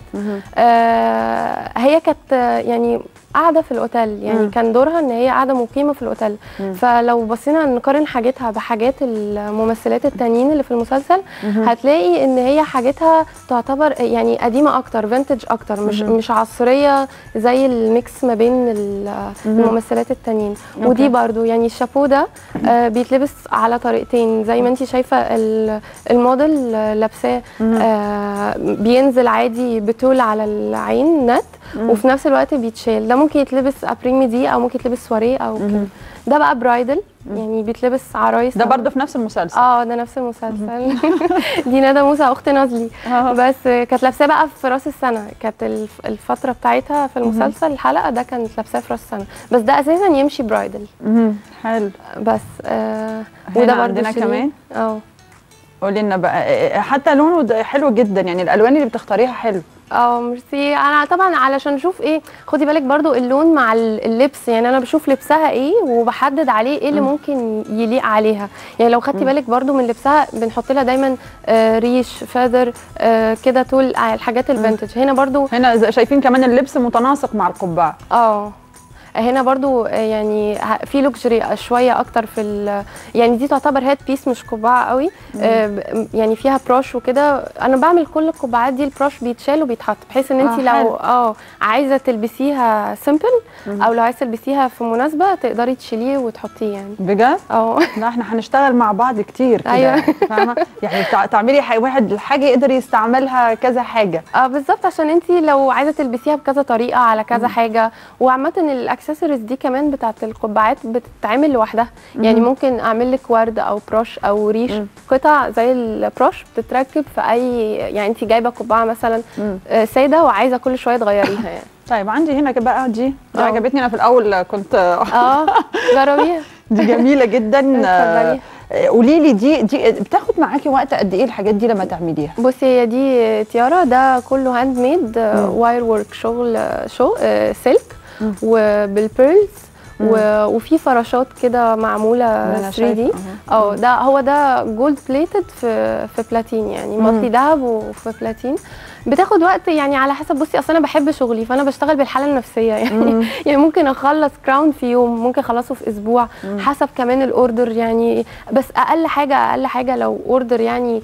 آه هي كانت آه، يعني قاعده في الاوتيل يعني مم. كان دورها ان هي قاعده مقيمه في الاوتيل مم. فلو بصينا نقارن حاجتها بحاجات الممثلات التانيين اللي في المسلسل مهم. هتلاقي ان هي حاجتها تعتبر يعني قديمه اكتر فينتج اكتر مش مهم. مش عصريه زي الميكس ما بين ال- مهم. الممثلات التانيين أوكي. ودي برضو يعني الشابو ده آه بيتلبس على طريقتين زي ما انت شايفه ال- الموديل آه، لابساه مهم. آه بينزل عادي بتول على العين نت مم. وفي نفس الوقت بيتشال ده ممكن يتلبس ابريمي دي او ممكن يتلبس سواريه او كده ده بقى برايدل يعني بيتلبس عرايس ده أو- برضه في نفس المسلسل اه ده نفس المسلسل دي ندى موسى اخت نازلي بس كانت لابساه بقى في راس السنه كانت الف- الفتره بتاعتها في المسلسل الحلقه ده كانت لابساه في راس السنه بس ده اساسا يمشي برايدل مهم. حلو بس آه وده وده برضه عندنا شيرين. كمان اه قولي لنا بقى إيه- حتى لونه ده حلو جدا يعني الالوان اللي بتختاريها حلو اه ميرسي انا طبعا علشان اشوف ايه خدي بالك برضو اللون مع ال- اللبس يعني انا بشوف لبسها ايه وبحدد عليه ايه اللي مم. ممكن يليق عليها يعني لو خدتي مم. بالك برضو من لبسها بنحط لها دايما آه ريش فاذر آه كده طول آه، الحاجات الفينتج هنا برضو هنا زي- شايفين كمان اللبس متناسق مع القبعه اه هنا برضو آه، يعني ه- في لوكسجري شويه اكتر في ال- يعني دي تعتبر هيد بيس مش قبعه قوي آه، ب- يعني فيها بروش وكده انا بعمل كل القبعات دي البروش بيتشال وبيتحط بحيث ان انت آه، لو حلو. اه عايزه تلبسيها سيمبل او لو عايزه تلبسيها في مناسبه تقدري تشيليه وتحطيه يعني بجد؟ اه لا احنا هنشتغل مع بعض كتير كده أيوة. فاهمه يعني تع- تعملي ح- واحد الحاجه يقدر يستعملها كذا حاجه اه بالظبط عشان انت لو عايزه تلبسيها بكذا طريقه على كذا حاجه وعامه الاكسسوارز دي كمان بتاعت القبعات بتتعمل لوحدها يعني مم. ممكن اعمل لك ورد او بروش او ريش قطع زي البروش بتتركب في اي يعني انت جايبه قبعه مثلا مم. آه، ساده وعايزه كل شويه تغيريها يعني طيب عندي هنا بقى دي دي آه. عجبتني انا في الاول كنت اه جربيها دي جميله جدا اتفضلي. آه، قولي لي دي دي بتاخد معاكي وقت قد ايه الحاجات دي لما تعمليها بصي هي دي تيارا ده كله هاند ميد مم. واير ورك شغل آه، شغل آه، سلك وبالبيرلز و- وفي فراشات كده معموله أنا 3 دي شايفة، اه ده هو ده جولد بليتد في في بلاتين يعني مم. مصلي ذهب وفي بلاتين بتاخد وقت يعني على حسب بصي اصل انا بحب شغلي فانا بشتغل بالحاله النفسيه يعني مم. يعني ممكن اخلص كراون في يوم ممكن اخلصه في اسبوع مم. حسب كمان الاوردر يعني بس اقل حاجه اقل حاجه لو اوردر يعني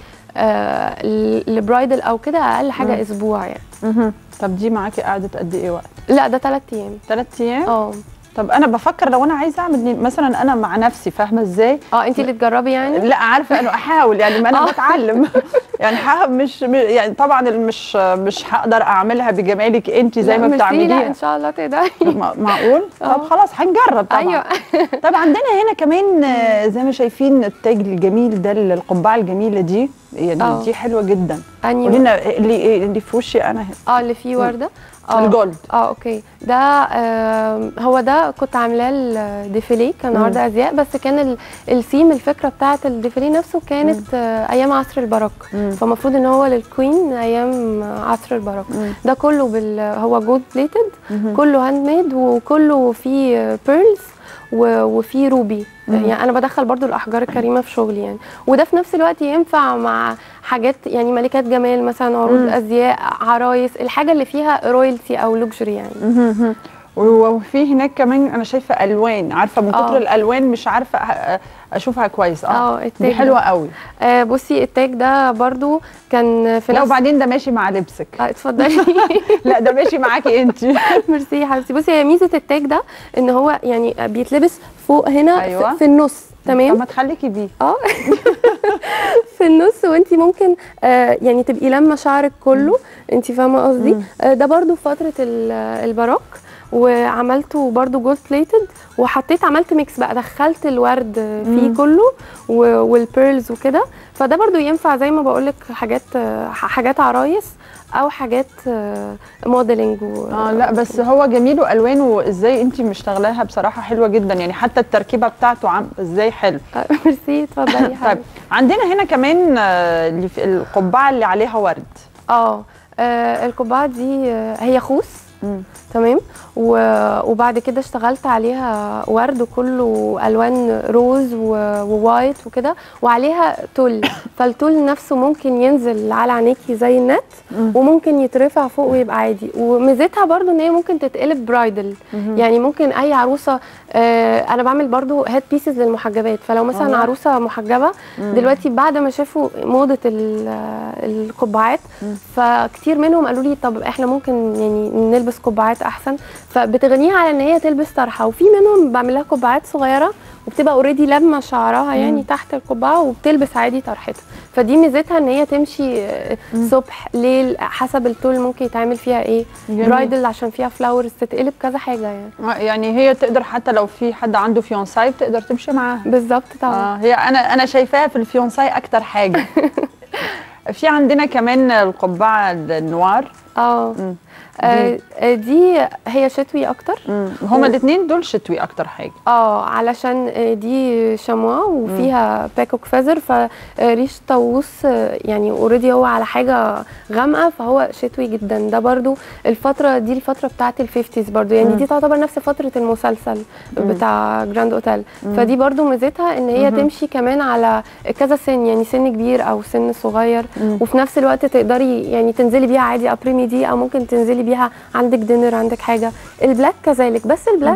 آه لبرايدل او كده اقل حاجه مم. اسبوع يعني مهم. طب دي معاكي قعدت قد ايه وقت لا ده ثلاث ايام ثلاث ايام اه طب انا بفكر لو انا عايزه اعمل مثلا انا مع نفسي فاهمه ازاي اه انت اللي تجربي يعني لا عارفه انه احاول يعني ما انا آه. بتعلم يعني ح- مش م- يعني طبعا مش مش هقدر اعملها بجمالك انت زي لا، ما ميرسي، لا بتعمليها ان شاء الله تقدري مع- معقول طب خلاص هنجرب طبعا ايوه طب عندنا هنا كمان آه، زي ما شايفين التاج الجميل ده القبعه الجميله دي يعني آه. دي حلوه جدا أنهي قولي لنا اللي اللي في وشي انا هنا. اه اللي فيه ورده اه الجولد. اه اوكي ده آم، هو ده كنت عاملاه الديفيليه كان مم. عرض ازياء بس كان ال- الثيم الفكره بتاعه الديفيليه نفسه كانت آه، ايام عصر الباروك فالمفروض ان هو للكوين ايام عصر الباروك ده كله بال هو جولد بليتد مهم. كله هاند ميد وكله فيه بيرلز وفيه روبي مم. يعني انا بدخل برضو الاحجار الكريمه في شغلي يعني وده في نفس الوقت ينفع مع حاجات يعني ملكات جمال مثلا عروض مم. ازياء عرايس الحاجه اللي فيها رويالتي او لوكسجري يعني مهم. وفي هناك كمان انا شايفه الوان عارفه من كتر آه. الالوان مش عارفه أ- اشوفها كويس اه اه التاج دي حلوه ده. قوي آه بصي التاج ده برضو كان في لا نفس وبعدين ده ماشي مع لبسك اه اتفضلي لا ده ماشي معاكي انت ميرسي يا حبيبتي بصي هي ميزه التاج ده ان هو يعني بيتلبس فوق هنا أيوة. في, في النص تمام طب ما تخليكي بيه اه في النص وانت ممكن آه يعني تبقي لما شعرك كله انت فاهمه قصدي آه ده برضو في فتره ال- الباروك وعملته برضو جولد بليتد وحطيت عملت ميكس بقى دخلت الورد فيه مم. كله و- والبيرلز وكده فده برضو ينفع زي ما بقولك حاجات آه، حاجات عرايس او حاجات آه، موديلنج و... اه لا بس هو جميل والوانه وازاي انت مشتغلاها بصراحه حلوه جدا يعني حتى التركيبه بتاعته عم ازاي حلو ميرسي اتفضلي يا طيب حبيبتي عندنا هنا كمان آه، اللي في القبعه اللي عليها ورد اه آه، القبعه دي آه، هي خوص تمام و- وبعد كده اشتغلت عليها ورد كله الوان روز و- ووايت وكده وعليها تل فالتل نفسه ممكن ينزل على عينيكي زي النت وممكن يترفع فوق ويبقى عادي وميزتها برضو ان هي ممكن تتقلب برايدل مهم. يعني ممكن اي عروسه آه انا بعمل برضو هيد بيسز للمحجبات فلو مثلا والله. عروسه محجبه مم. دلوقتي بعد ما شافوا موضه ال- القبعات فكتير منهم قالوا لي طب احنا ممكن يعني نلبس قبعات احسن فبتغنيها على ان هي تلبس طرحه وفي منهم بعمل لها قبعات صغيره وبتبقى اوريدي لامه شعرها يعني مم. تحت القبعه وبتلبس عادي طرحتها فدي ميزتها ان هي تمشي آه، صبح ليل حسب التول ممكن يتعمل فيها ايه جميل. برايدل عشان فيها فلاورز تتقلب كذا حاجه يعني آه، يعني هي تقدر حتى لو في حد عنده فيونساي بتقدر تمشي معاها بالظبط طبعا آه هي انا انا شايفاها في الفيونساي اكتر حاجه في عندنا كمان القبعه النوار اه آه، آه، دي هي شتوي اكتر هما الاثنين دول شتوي اكتر حاجه اه علشان آه، دي شموا وفيها باكوك فازر فريش طاووس آه، يعني اوريدي هو على حاجه غامقه فهو شتوي جدا ده برضو الفتره دي الفتره بتاعت الفيفتيز برضو يعني مم. دي تعتبر نفس فتره المسلسل مم. بتاع جراند اوتيل مم. فدي برضو ميزتها ان هي مهم. تمشي كمان على كذا سن يعني سن كبير او سن صغير مم. وفي نفس الوقت تقدري يعني تنزلي بيها عادي ابريمي دي او ممكن تنزلي بيها عندك دينر عندك حاجه البلاك كذلك بس البلاك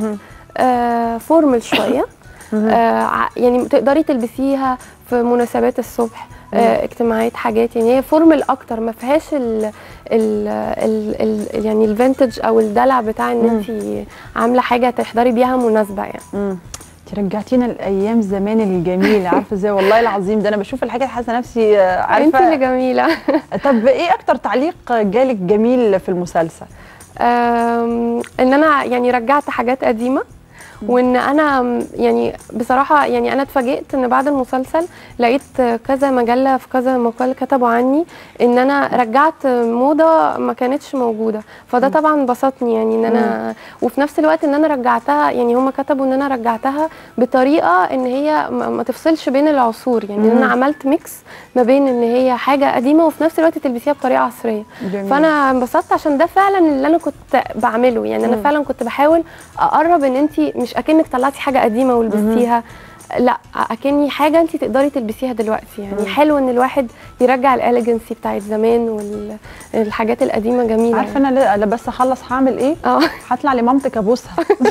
آه فورمال شويه آه ع- يعني تقدري تلبسيها في مناسبات الصبح آه اجتماعات حاجات يعني هي فورمال اكتر ما فيهاش ال ال ال ال يعني الفينتج او الدلع بتاع ان مم. انت عامله حاجه تحضري بيها مناسبه يعني انت رجعتينا لايام زمان الجميله عارفه ازاي والله العظيم ده انا بشوف الحاجات حاسه نفسي آه، عارفه انت اللي جميله طب ايه اكتر تعليق جالك جميل في المسلسل آم، ان انا يعني رجعت حاجات قديمه وان انا م- يعني بصراحه يعني انا اتفاجئت ان بعد المسلسل لقيت كذا مجله في كذا مقال كتبوا عني ان انا رجعت موضه ما كانتش موجوده فده طبعا بسطني يعني ان انا وفي نفس الوقت ان انا رجعتها يعني هم كتبوا ان انا رجعتها بطريقه ان هي ما ما تفصلش بين العصور يعني ان انا مم. عملت ميكس ما بين ان هي حاجه قديمه وفي نفس الوقت تلبسيها بطريقه عصريه جميل. فانا انبسطت عشان ده فعلا اللي انا كنت بعمله يعني انا مم. فعلا كنت بحاول اقرب ان انت مش اكنك طلعتي حاجه قديمه ولبستيها لا اكني حاجه انت تقدري تلبسيها دلوقتي يعني مم. حلو ان الواحد يرجع الاليجنسي بتاعت زمان والحاجات القديمه جميله عارفه انا لا- لا بس اخلص هعمل ايه اه هطلع لمامتك ابوسها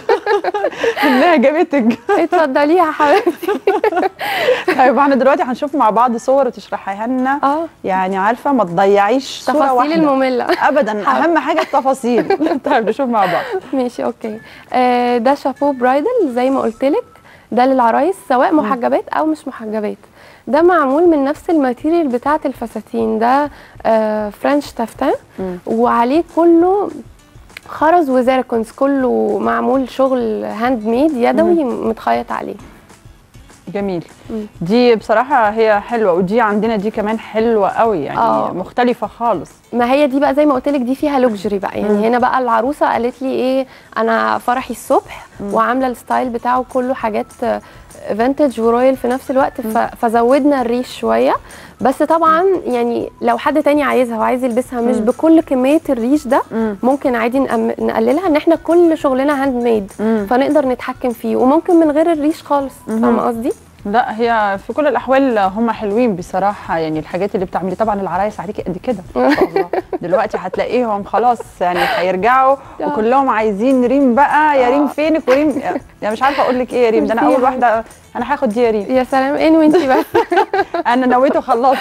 انها جابتك اتفضلي يا حبيبتي طيب احنا دلوقتي هنشوف مع بعض صور وتشرحيها لنا اه يعني عارفه ما تضيعيش صوره تفاصيل واحده الممله ابدا اهم حاجه التفاصيل طيب نشوف مع بعض ماشي اوكي آه ده شابو برايدل زي ما قلت لك ده للعرايس سواء محجبات او مش محجبات ده معمول من نفس الماتيريال بتاعه الفساتين ده آه فرنش تافتان وعليه كله خرز وزيركونز كله معمول شغل هاند ميد يدوي متخيط عليه جميل دي بصراحه هي حلوه ودي عندنا دي كمان حلوه قوي يعني آه. مختلفه خالص ما هي دي بقى زي ما قلت لك دي فيها لوكسجري بقى يعني مم. هنا بقى العروسه قالت لي ايه انا فرحي الصبح مم. وعامله الستايل بتاعه كله حاجات فينتج ورويال في نفس الوقت ف- فزودنا الريش شويه بس طبعا يعني لو حد تاني عايزها وعايز يلبسها مش مم. بكل كميه الريش ده ممكن عادي نقم- نقللها ان احنا كل شغلنا هاند ميد فنقدر نتحكم فيه وممكن من غير الريش خالص فاهمه قصدي لا هي في كل الاحوال هم حلوين بصراحه يعني الحاجات اللي بتعملي طبعا العرايس عليكي قد كده ما شاء الله دلوقتي هتلاقيهم خلاص يعني هيرجعوا وكلهم عايزين ريم بقى يا ريم فينك وريم يعني مش عارفه اقول لك ايه يا ريم ده انا اول واحده انا هاخد دي يا ريم يا سلام ان وانتي بس انا نويت وخلصت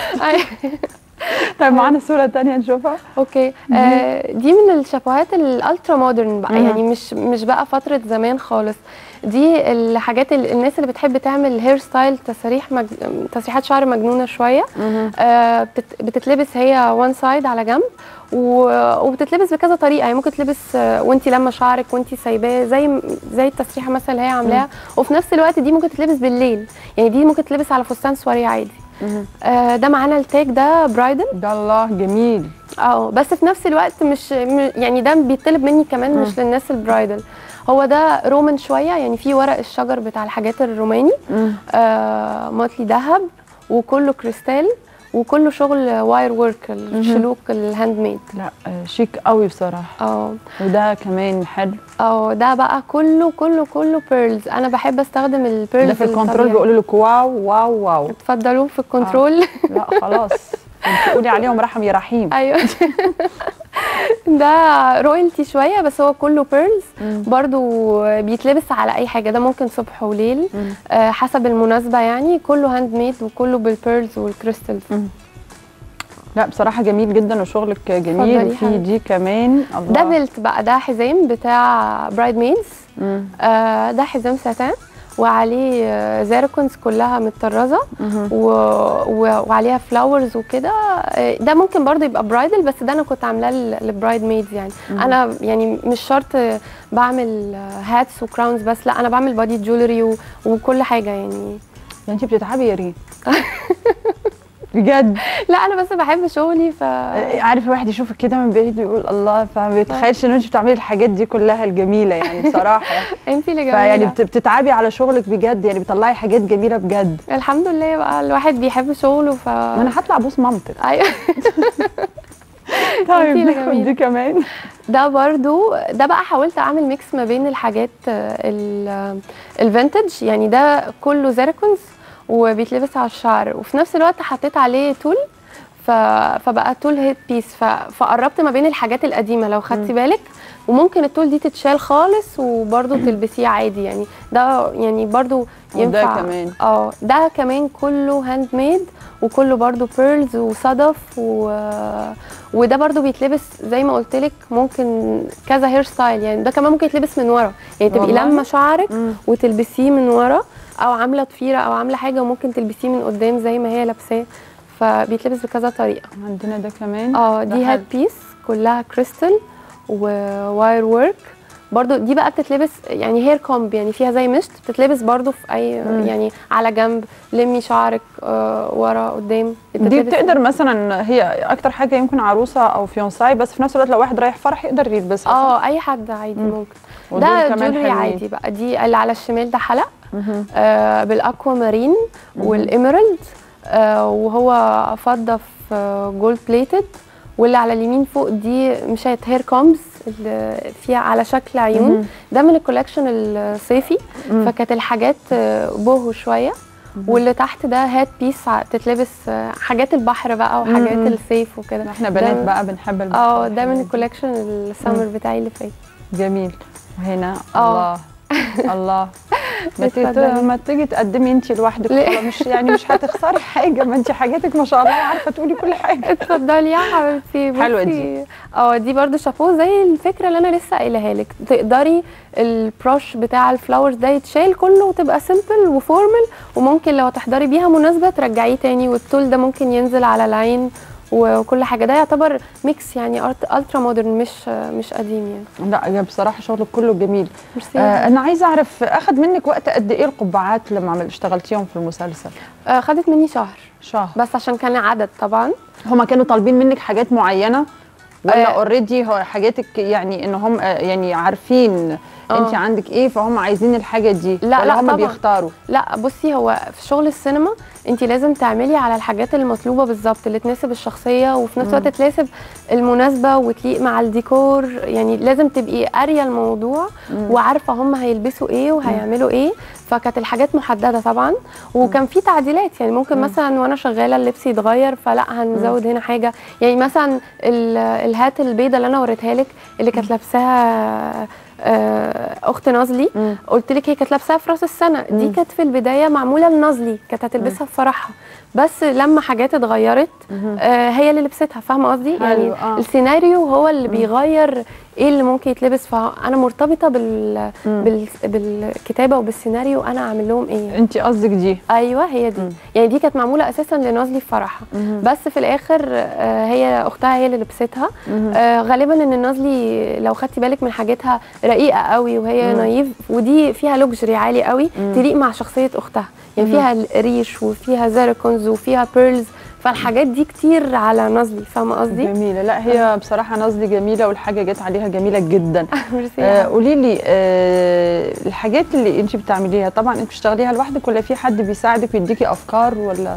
طيب معانا صوره تانية نشوفها اوكي آه دي من الشابوهات الالترا مودرن بقى مم. يعني مش مش بقى فتره زمان خالص دي الحاجات اللي الناس اللي بتحب تعمل هير ستايل تسريح مج... تسريحات شعر مجنونه شويه آه بتت... بتتلبس هي وان سايد على جنب و... وبتتلبس بكذا طريقه يعني ممكن تلبس آه، وانتي لما شعرك وانتي سايباه زي زي التسريحه مثلا اللي هي عاملاها وفي نفس الوقت دي ممكن تتلبس بالليل يعني دي ممكن تلبس على فستان سواري عادي آه ده معانا التاج ده برايدل ده الله جميل اه بس في نفس الوقت مش م- يعني ده بيطلب مني كمان مم. مش للناس البرايدل هو ده رومان شويه يعني في ورق الشجر بتاع الحاجات الروماني آه مطلي ذهب وكله كريستال وكله شغل واير ورك الشلوك الهاند ميد لا آه، شيك قوي بصراحه اه وده كمان حلو اه ده بقى كله كله كله بيرلز انا بحب استخدم البيرلز ده في الكنترول بيقولوا لك واو واو واو اتفضلوا في الكنترول آه. لا خلاص انت قولي عليهم رحم يا رحيم ايوه ده رويالتي شويه بس هو كله بيرلز برضو بيتلبس على اي حاجه ده ممكن صبح وليل آه حسب المناسبه يعني كله هاند ميد وكله بالبيرلز والكريستالز لا بصراحه جميل جدا وشغلك جميل اتفضلي وفي حبيبتي. دي كمان الله ده بيلت بقى ده حزام بتاع برايد ميدز آه ده حزام ساتان وعليه آه، زيركونز كلها متطرزه و... و... وعليها فلاورز وكده آه، ده ممكن برضه يبقى برايدل بس ده انا كنت عاملاه لل- للبرايد ميدز يعني مم. انا يعني مش شرط آه، بعمل هاتس وكراونز بس لا انا بعمل بادي جولري و... وكل حاجه يعني انت بتتعبي يا ريم بجد لا انا بس بحب شغلي ف عارف الواحد يشوفك كده من بعيد ويقول الله فما بيتخيلش ان انت بتعملي الحاجات دي كلها الجميله يعني بصراحه انت اللي فيعني جميله بت- بتتعبي على شغلك بجد يعني بتطلعي حاجات جميله بجد الحمد لله بقى الواحد بيحب شغله ف ما انا هطلع بوس مامتك ايوه طيب انتي اللي ناخد جميلة. دي كمان ده برضو ده بقى حاولت اعمل ميكس ما بين الحاجات الفينتج يعني ده كله زيركونز وبيتلبس على الشعر وفي نفس الوقت حطيت عليه تول ف... فبقى تول هيد بيس ف... فقربت ما بين الحاجات القديمه لو خدتي بالك وممكن التول دي تتشال خالص وبرضو تلبسيه عادي يعني ده يعني برضو وده ينفع كمان. اه ده كمان كله هاند ميد وكله برضو بيرلز وصدف و... وده برضو بيتلبس زي ما قلت لك ممكن كذا هير ستايل يعني ده كمان ممكن يتلبس من ورا يعني تبقي والله؟ لما شعرك وتلبسيه من ورا او عامله ضفيره او عامله حاجه وممكن تلبسيه من قدام زي ما هي لابساه فبيتلبس بكذا طريقه عندنا ده كمان اه ده دي هاد حلو. بيس كلها كريستال وواير ورك برضو دي بقى بتتلبس يعني هير كومب يعني فيها زي مشط بتتلبس برضو في اي مم. يعني على جنب لمي شعرك آه ورا قدام دي بتتلبس- بتقدر مثلا هي اكتر حاجه يمكن عروسه او فيونساي بس في نفس الوقت لو واحد رايح فرح يقدر يلبسها اه اي حد عادي ممكن ودول ده كمان جولري حلوين. عادي بقى دي اللي على الشمال ده حلق مهم. آه بالاكوا مارين والإيميرالد آه وهو فضه في جولد بليتد واللي على اليمين فوق دي مشات هير كومبس اللي فيها على شكل عيون مهم. ده من الكولكشن الصيفي مم. فكانت الحاجات آه، بوهو شويه واللي تحت ده هات بيس ع- تتلبس آه، حاجات البحر بقى وحاجات مم. الصيف وكده احنا ده- بنات بقى بنحب البحر اه ده من الكولكشن السمر بتاعي اللي فات جميل وهنا آه. الله الله ما تيجي اتفضلي. ما تيجي تقدمي انت لوحدك ليه؟ والله مش يعني مش هتخسري حاجه ما انت حاجاتك ما شاء الله عارفه تقولي كل حاجه اتفضلي يا حبيبتي حلوة بصي. دي. اه دي برضو شابو زي الفكره اللي انا لسه قايلها لك تقدري البروش بتاع الفلاورز ده يتشال كله وتبقى سيمبل وفورمال وممكن لو تحضري بيها مناسبه ترجعيه تاني والتول ده ممكن ينزل على العين وكل حاجه ده يعتبر ميكس يعني أرت- الترا مودرن مش مش قديم يعني لا يا بصراحه شغلك كله جميل ميرسي. آه انا عايزه اعرف اخد منك وقت قد ايه القبعات لما عمل اشتغلتيهم في المسلسل آه خدت مني شهر شهر بس عشان كان عدد طبعا هما كانوا طالبين منك حاجات معينه ولا آه. اوريدي هو حاجاتك يعني ان هم آه، يعني عارفين آه. انت عندك ايه فهم عايزين الحاجه دي لا ولا لا هم طبعا بيختاروا لا بصي هو في شغل السينما انت لازم تعملي على الحاجات المطلوبه بالظبط اللي تناسب الشخصيه وفي نفس مم. الوقت تناسب المناسبه وتليق مع الديكور يعني لازم تبقي قاريه الموضوع مم. وعارفه هم هيلبسوا ايه وهيعملوا ايه فكانت الحاجات محدده طبعا وكان في تعديلات يعني ممكن مم. مثلا وانا شغاله اللبس يتغير فلا هنزود هنا حاجه يعني مثلا ال- الهات البيضه اللي انا وريتها لك اللي كانت لابساها آه، اخت نازلي قلت لك هي كانت لابساها في راس السنه دي كانت في البدايه معموله لنازلي كانت هتلبسها في فرحها بس لما حاجات اتغيرت آه هي اللي لبستها فاهمه قصدي حلو، يعني آه. السيناريو هو اللي بيغير ايه اللي ممكن يتلبس فانا مرتبطه بال... بال... بالكتابه وبالسيناريو انا اعمل لهم ايه انت قصدك دي ايوه هي دي يعني دي كانت معموله اساسا لنازلي في فرحها بس في الاخر آه، هي اختها هي اللي لبستها آه، غالبا ان نازلي لو خدتي بالك من حاجتها رقيقه قوي وهي مم. نايف ودي فيها لوكسجري عالي قوي مم. تليق مع شخصيه اختها يعني مم. فيها ريش وفيها زيركونز وفيها بيرلز فالحاجات دي كتير على نازلي فاهمه قصدي جميله لا هي بصراحه نازلي جميله والحاجه جت عليها جميله جدا ميرسي يا آه حبيبتي. قولي لي آه الحاجات اللي انت بتعمليها طبعا انت بتشتغليها لوحدك ولا في حد بيساعدك ويديكي افكار ولا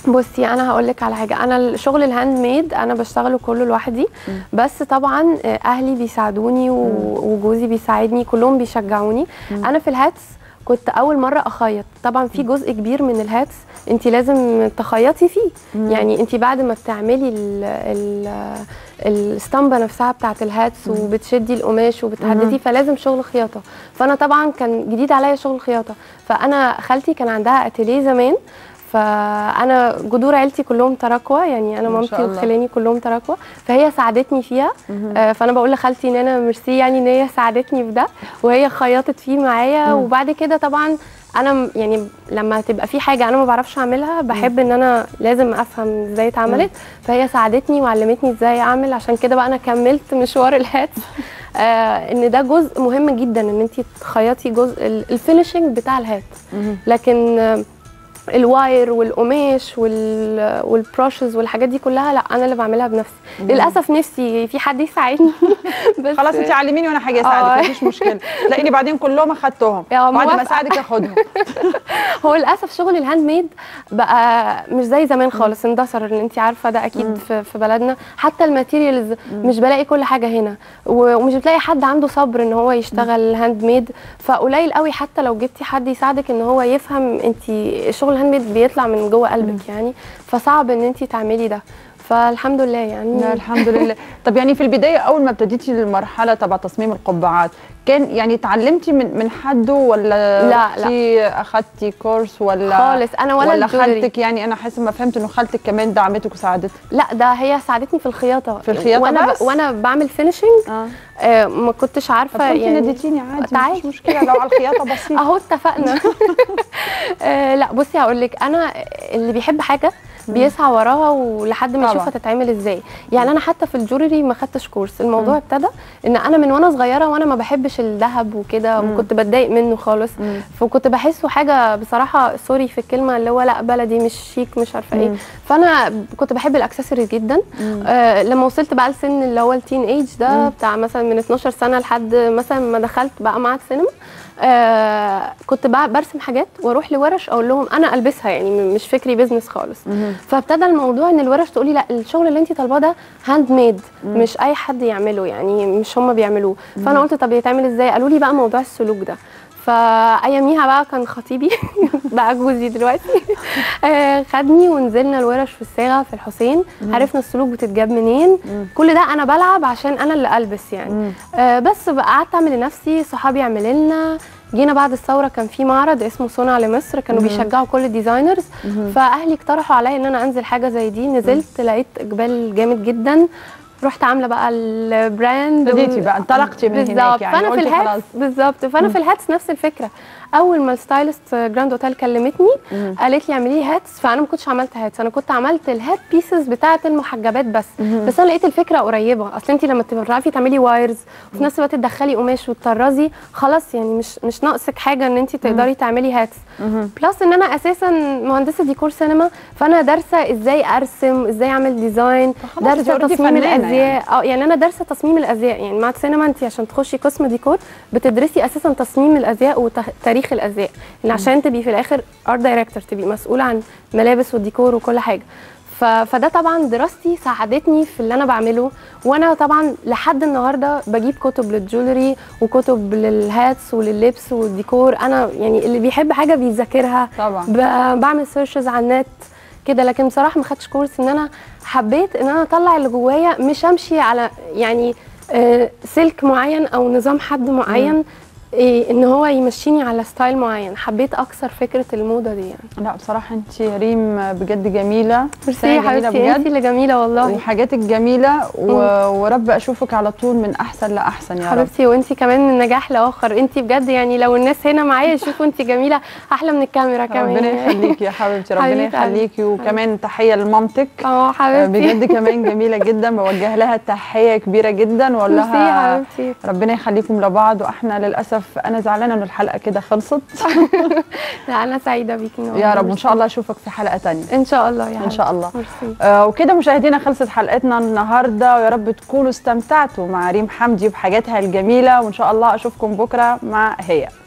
بصي انا هقول لك على حاجه انا الشغل الهاند ميد انا بشتغله كله لوحدي بس طبعا آه، اهلي بيساعدوني و- وجوزي بيساعدني كلهم بيشجعوني انا في الهاتس كنت اول مره اخيط طبعا في جزء كبير من الهاتس انت لازم تخيطي فيه مم. يعني انت بعد ما بتعملي ال ال الاسطمبه نفسها بتاعت الهاتس وبتشدي القماش وبتحددي مم. فلازم شغل خياطه فانا طبعا كان جديد عليا شغل خياطه فانا خالتي كان عندها اتيليه زمان فانا جذور عيلتي كلهم تراكوة يعني انا ما مامتي شاء الله. وخلاني كلهم تراكوة فهي ساعدتني فيها آه، فانا بقول لخالتي ان انا ميرسي يعني ان هي ساعدتني في ده وهي خيطت فيه معايا مم. وبعد كده طبعا انا م- يعني لما تبقى في حاجه انا ما بعرفش اعملها بحب ان انا لازم افهم ازاي اتعملت فهي ساعدتني وعلمتني ازاي اعمل عشان كده بقى انا كملت مشوار الهاتس آه ان ده جزء مهم جدا ان انت تخيطي جزء ال- الفينيشنج بتاع الهات لكن آه، الواير والقماش وال والبروشز والحاجات دي كلها لا انا اللي بعملها بنفسي مم. للاسف نفسي في حد يساعدني بس خلاص انت علميني وانا حاجه اساعدك آه. مفيش مشكله تلاقيني بعدين كلهم اخدتهم يا بعد ما موافقة. اساعدك اخدهم هو للاسف شغل الهاند ميد بقى مش زي زمان خالص اندثر اللي انت عارفه ده اكيد في, في بلدنا حتى الماتيريالز مش بلاقي كل حاجه هنا و- ومش بتلاقي حد عنده صبر ان هو يشتغل هاند ميد فقليل قوي حتى لو جبتي حد يساعدك ان هو يفهم انت شغل الهاند ميد بيطلع من جوه قلبك يعني فصعب ان انت تعملي ده فالحمد لله يعني لا الحمد لله طب يعني في البدايه اول ما ابتديتي المرحله تبع تصميم القبعات كان يعني اتعلمتي من من حد ولا لا، لا. رحتي اخدتي كورس ولا خالص، أنا ولا ولا الجولري. خالتك يعني انا حاسه ما فهمت انه خالتك كمان دعمتك وساعدتك لا ده هي ساعدتني في الخياطه في الخياطة وانا بس؟ ب... وانا بعمل فينيشنج آه. آه ما كنتش عارفه طب كنت يعني ناديتيني عادي، تعالي مفيش مشكلة، لو على الخياطة بسيطة. اهو اتفقنا آه لا بصي هقول لك انا اللي بيحب حاجه بيسعى وراها ولحد ما طبعاً. يشوفها تتعمل ازاي يعني انا حتى في الجوري ما خدتش كورس الموضوع ابتدى ان انا من وانا صغيره وانا ما بحبش الذهب وكده مم. وكنت بتضايق منه خالص مم. فكنت بحسه حاجه بصراحه سوري في الكلمه اللي هو لا بلدي مش شيك مش عارفه ايه مم. فانا كنت بحب الاكسسوارز جدا آه لما وصلت بقى لسن اللي هو التين ايج ده مم. بتاع مثلا من 12 سنه لحد مثلا ما دخلت بقى معهد سينما آه كنت بقى برسم حاجات واروح لورش اقول لهم انا البسها يعني م- مش فكري بيزنس خالص فابتدى الموضوع ان الورش تقولي لا الشغل اللي انت طالباه ده هاند ميد مم. مش اي حد يعمله يعني مش هم بيعملوه مم. فانا قلت طب يتعمل ازاي قالوا لي بقى موضوع السلوك ده فاياميها بقى كان خطيبي بقى جوزي دلوقتي آه، خدني ونزلنا الورش في الصاغه في الحسين مم. عرفنا السلوك بتتجاب منين كل ده انا بلعب عشان انا اللي البس يعني آه، بس بقى قعدت اعمل لنفسي صحابي يعملوا لنا جينا بعد الثوره كان في معرض اسمه صنع لمصر كانوا مم. بيشجعوا كل الديزاينرز مم. فاهلي اقترحوا عليا ان انا انزل حاجه زي دي نزلت لقيت اقبال جامد جدا رحت عامله بقى البراند ابتديتي بقى، انطلقتي من هناك بالظبط. يعني، فانا في قلتي الهاتس خلاص. بالظبط فانا مم. في الهاتس نفس الفكره اول ما الستايلست جراند اوتيل كلمتني مم. قالت لي اعملي لي هاتس فانا ما كنتش عملت هاتس انا كنت عملت الهات بيسز بتاعه المحجبات بس مم. بس انا لقيت الفكره قريبه اصل انت لما تبقي بتعرفي تعملي وايرز وفي نفس الوقت تدخلي قماش وتطرزي خلاص يعني مش مش ناقصك حاجه ان انت تقدري تعملي هاتس بلس ان انا اساسا مهندسه ديكور سينما فانا دارسه ازاي ارسم ازاي اعمل ديزاين خلاص انت دارسه already تصميم فنانة الازياء يعني. اه يعني انا دارسه تصميم الازياء يعني مع السينما انت عشان تخشي قسم ديكور بتدرسي اساسا تصميم الازياء وتاريخ الازياء يعني عشان تبقي في الاخر ارت دايركتور تبقي مسؤوله عن ملابس والديكور وكل حاجه ف... فده طبعا دراستي ساعدتني في اللي انا بعمله وانا طبعا لحد النهارده بجيب كتب للجولري وكتب للهاتس ولللبس والديكور انا يعني اللي بيحب حاجه بيذاكرها طبعا ب... بعمل سيرشز على النت كده لكن بصراحه ما خدتش كورس ان انا حبيت ان انا اطلع اللي جوايا مش امشي على يعني آه، سلك معين او نظام حد معين إيه ان هو يمشيني على ستايل معين حبيت اكثر فكره الموضه دي يعني لا بصراحه انت يا ريم بجد جميله ميرسي يا إنسانة جميلة حبيبتي انت اللي جميله والله وحاجاتك جميله و... ورب اشوفك على طول من احسن لاحسن يا رب حبيبتي وانت كمان من نجاح لاخر انت بجد يعني لو الناس هنا معايا يشوفوا انت جميله احلى من الكاميرا كمان ربنا يخليكي يا حبيبتي ربنا حبيبة قلبي. يخليكي وكمان تحيه لمامتك اه حبيبتي بجد كمان جميله جدا بوجه لها تحيه كبيره جدا واقول ميرسي لها يا حبيبتي. ربنا يخليكم لبعض واحنا للاسف انا زعلانه ان الحلقه كده خلصت لا انا سعيده بيكي يا رب وان شاء الله اشوفك في حلقه تانية ان شاء الله يا ان شاء الله ميرسي آه وكده مشاهدينا خلصت حلقتنا النهارده ويا رب تكونوا استمتعتوا مع ريم حمدي بحاجاتها الجميله وان شاء الله اشوفكم بكره مع هي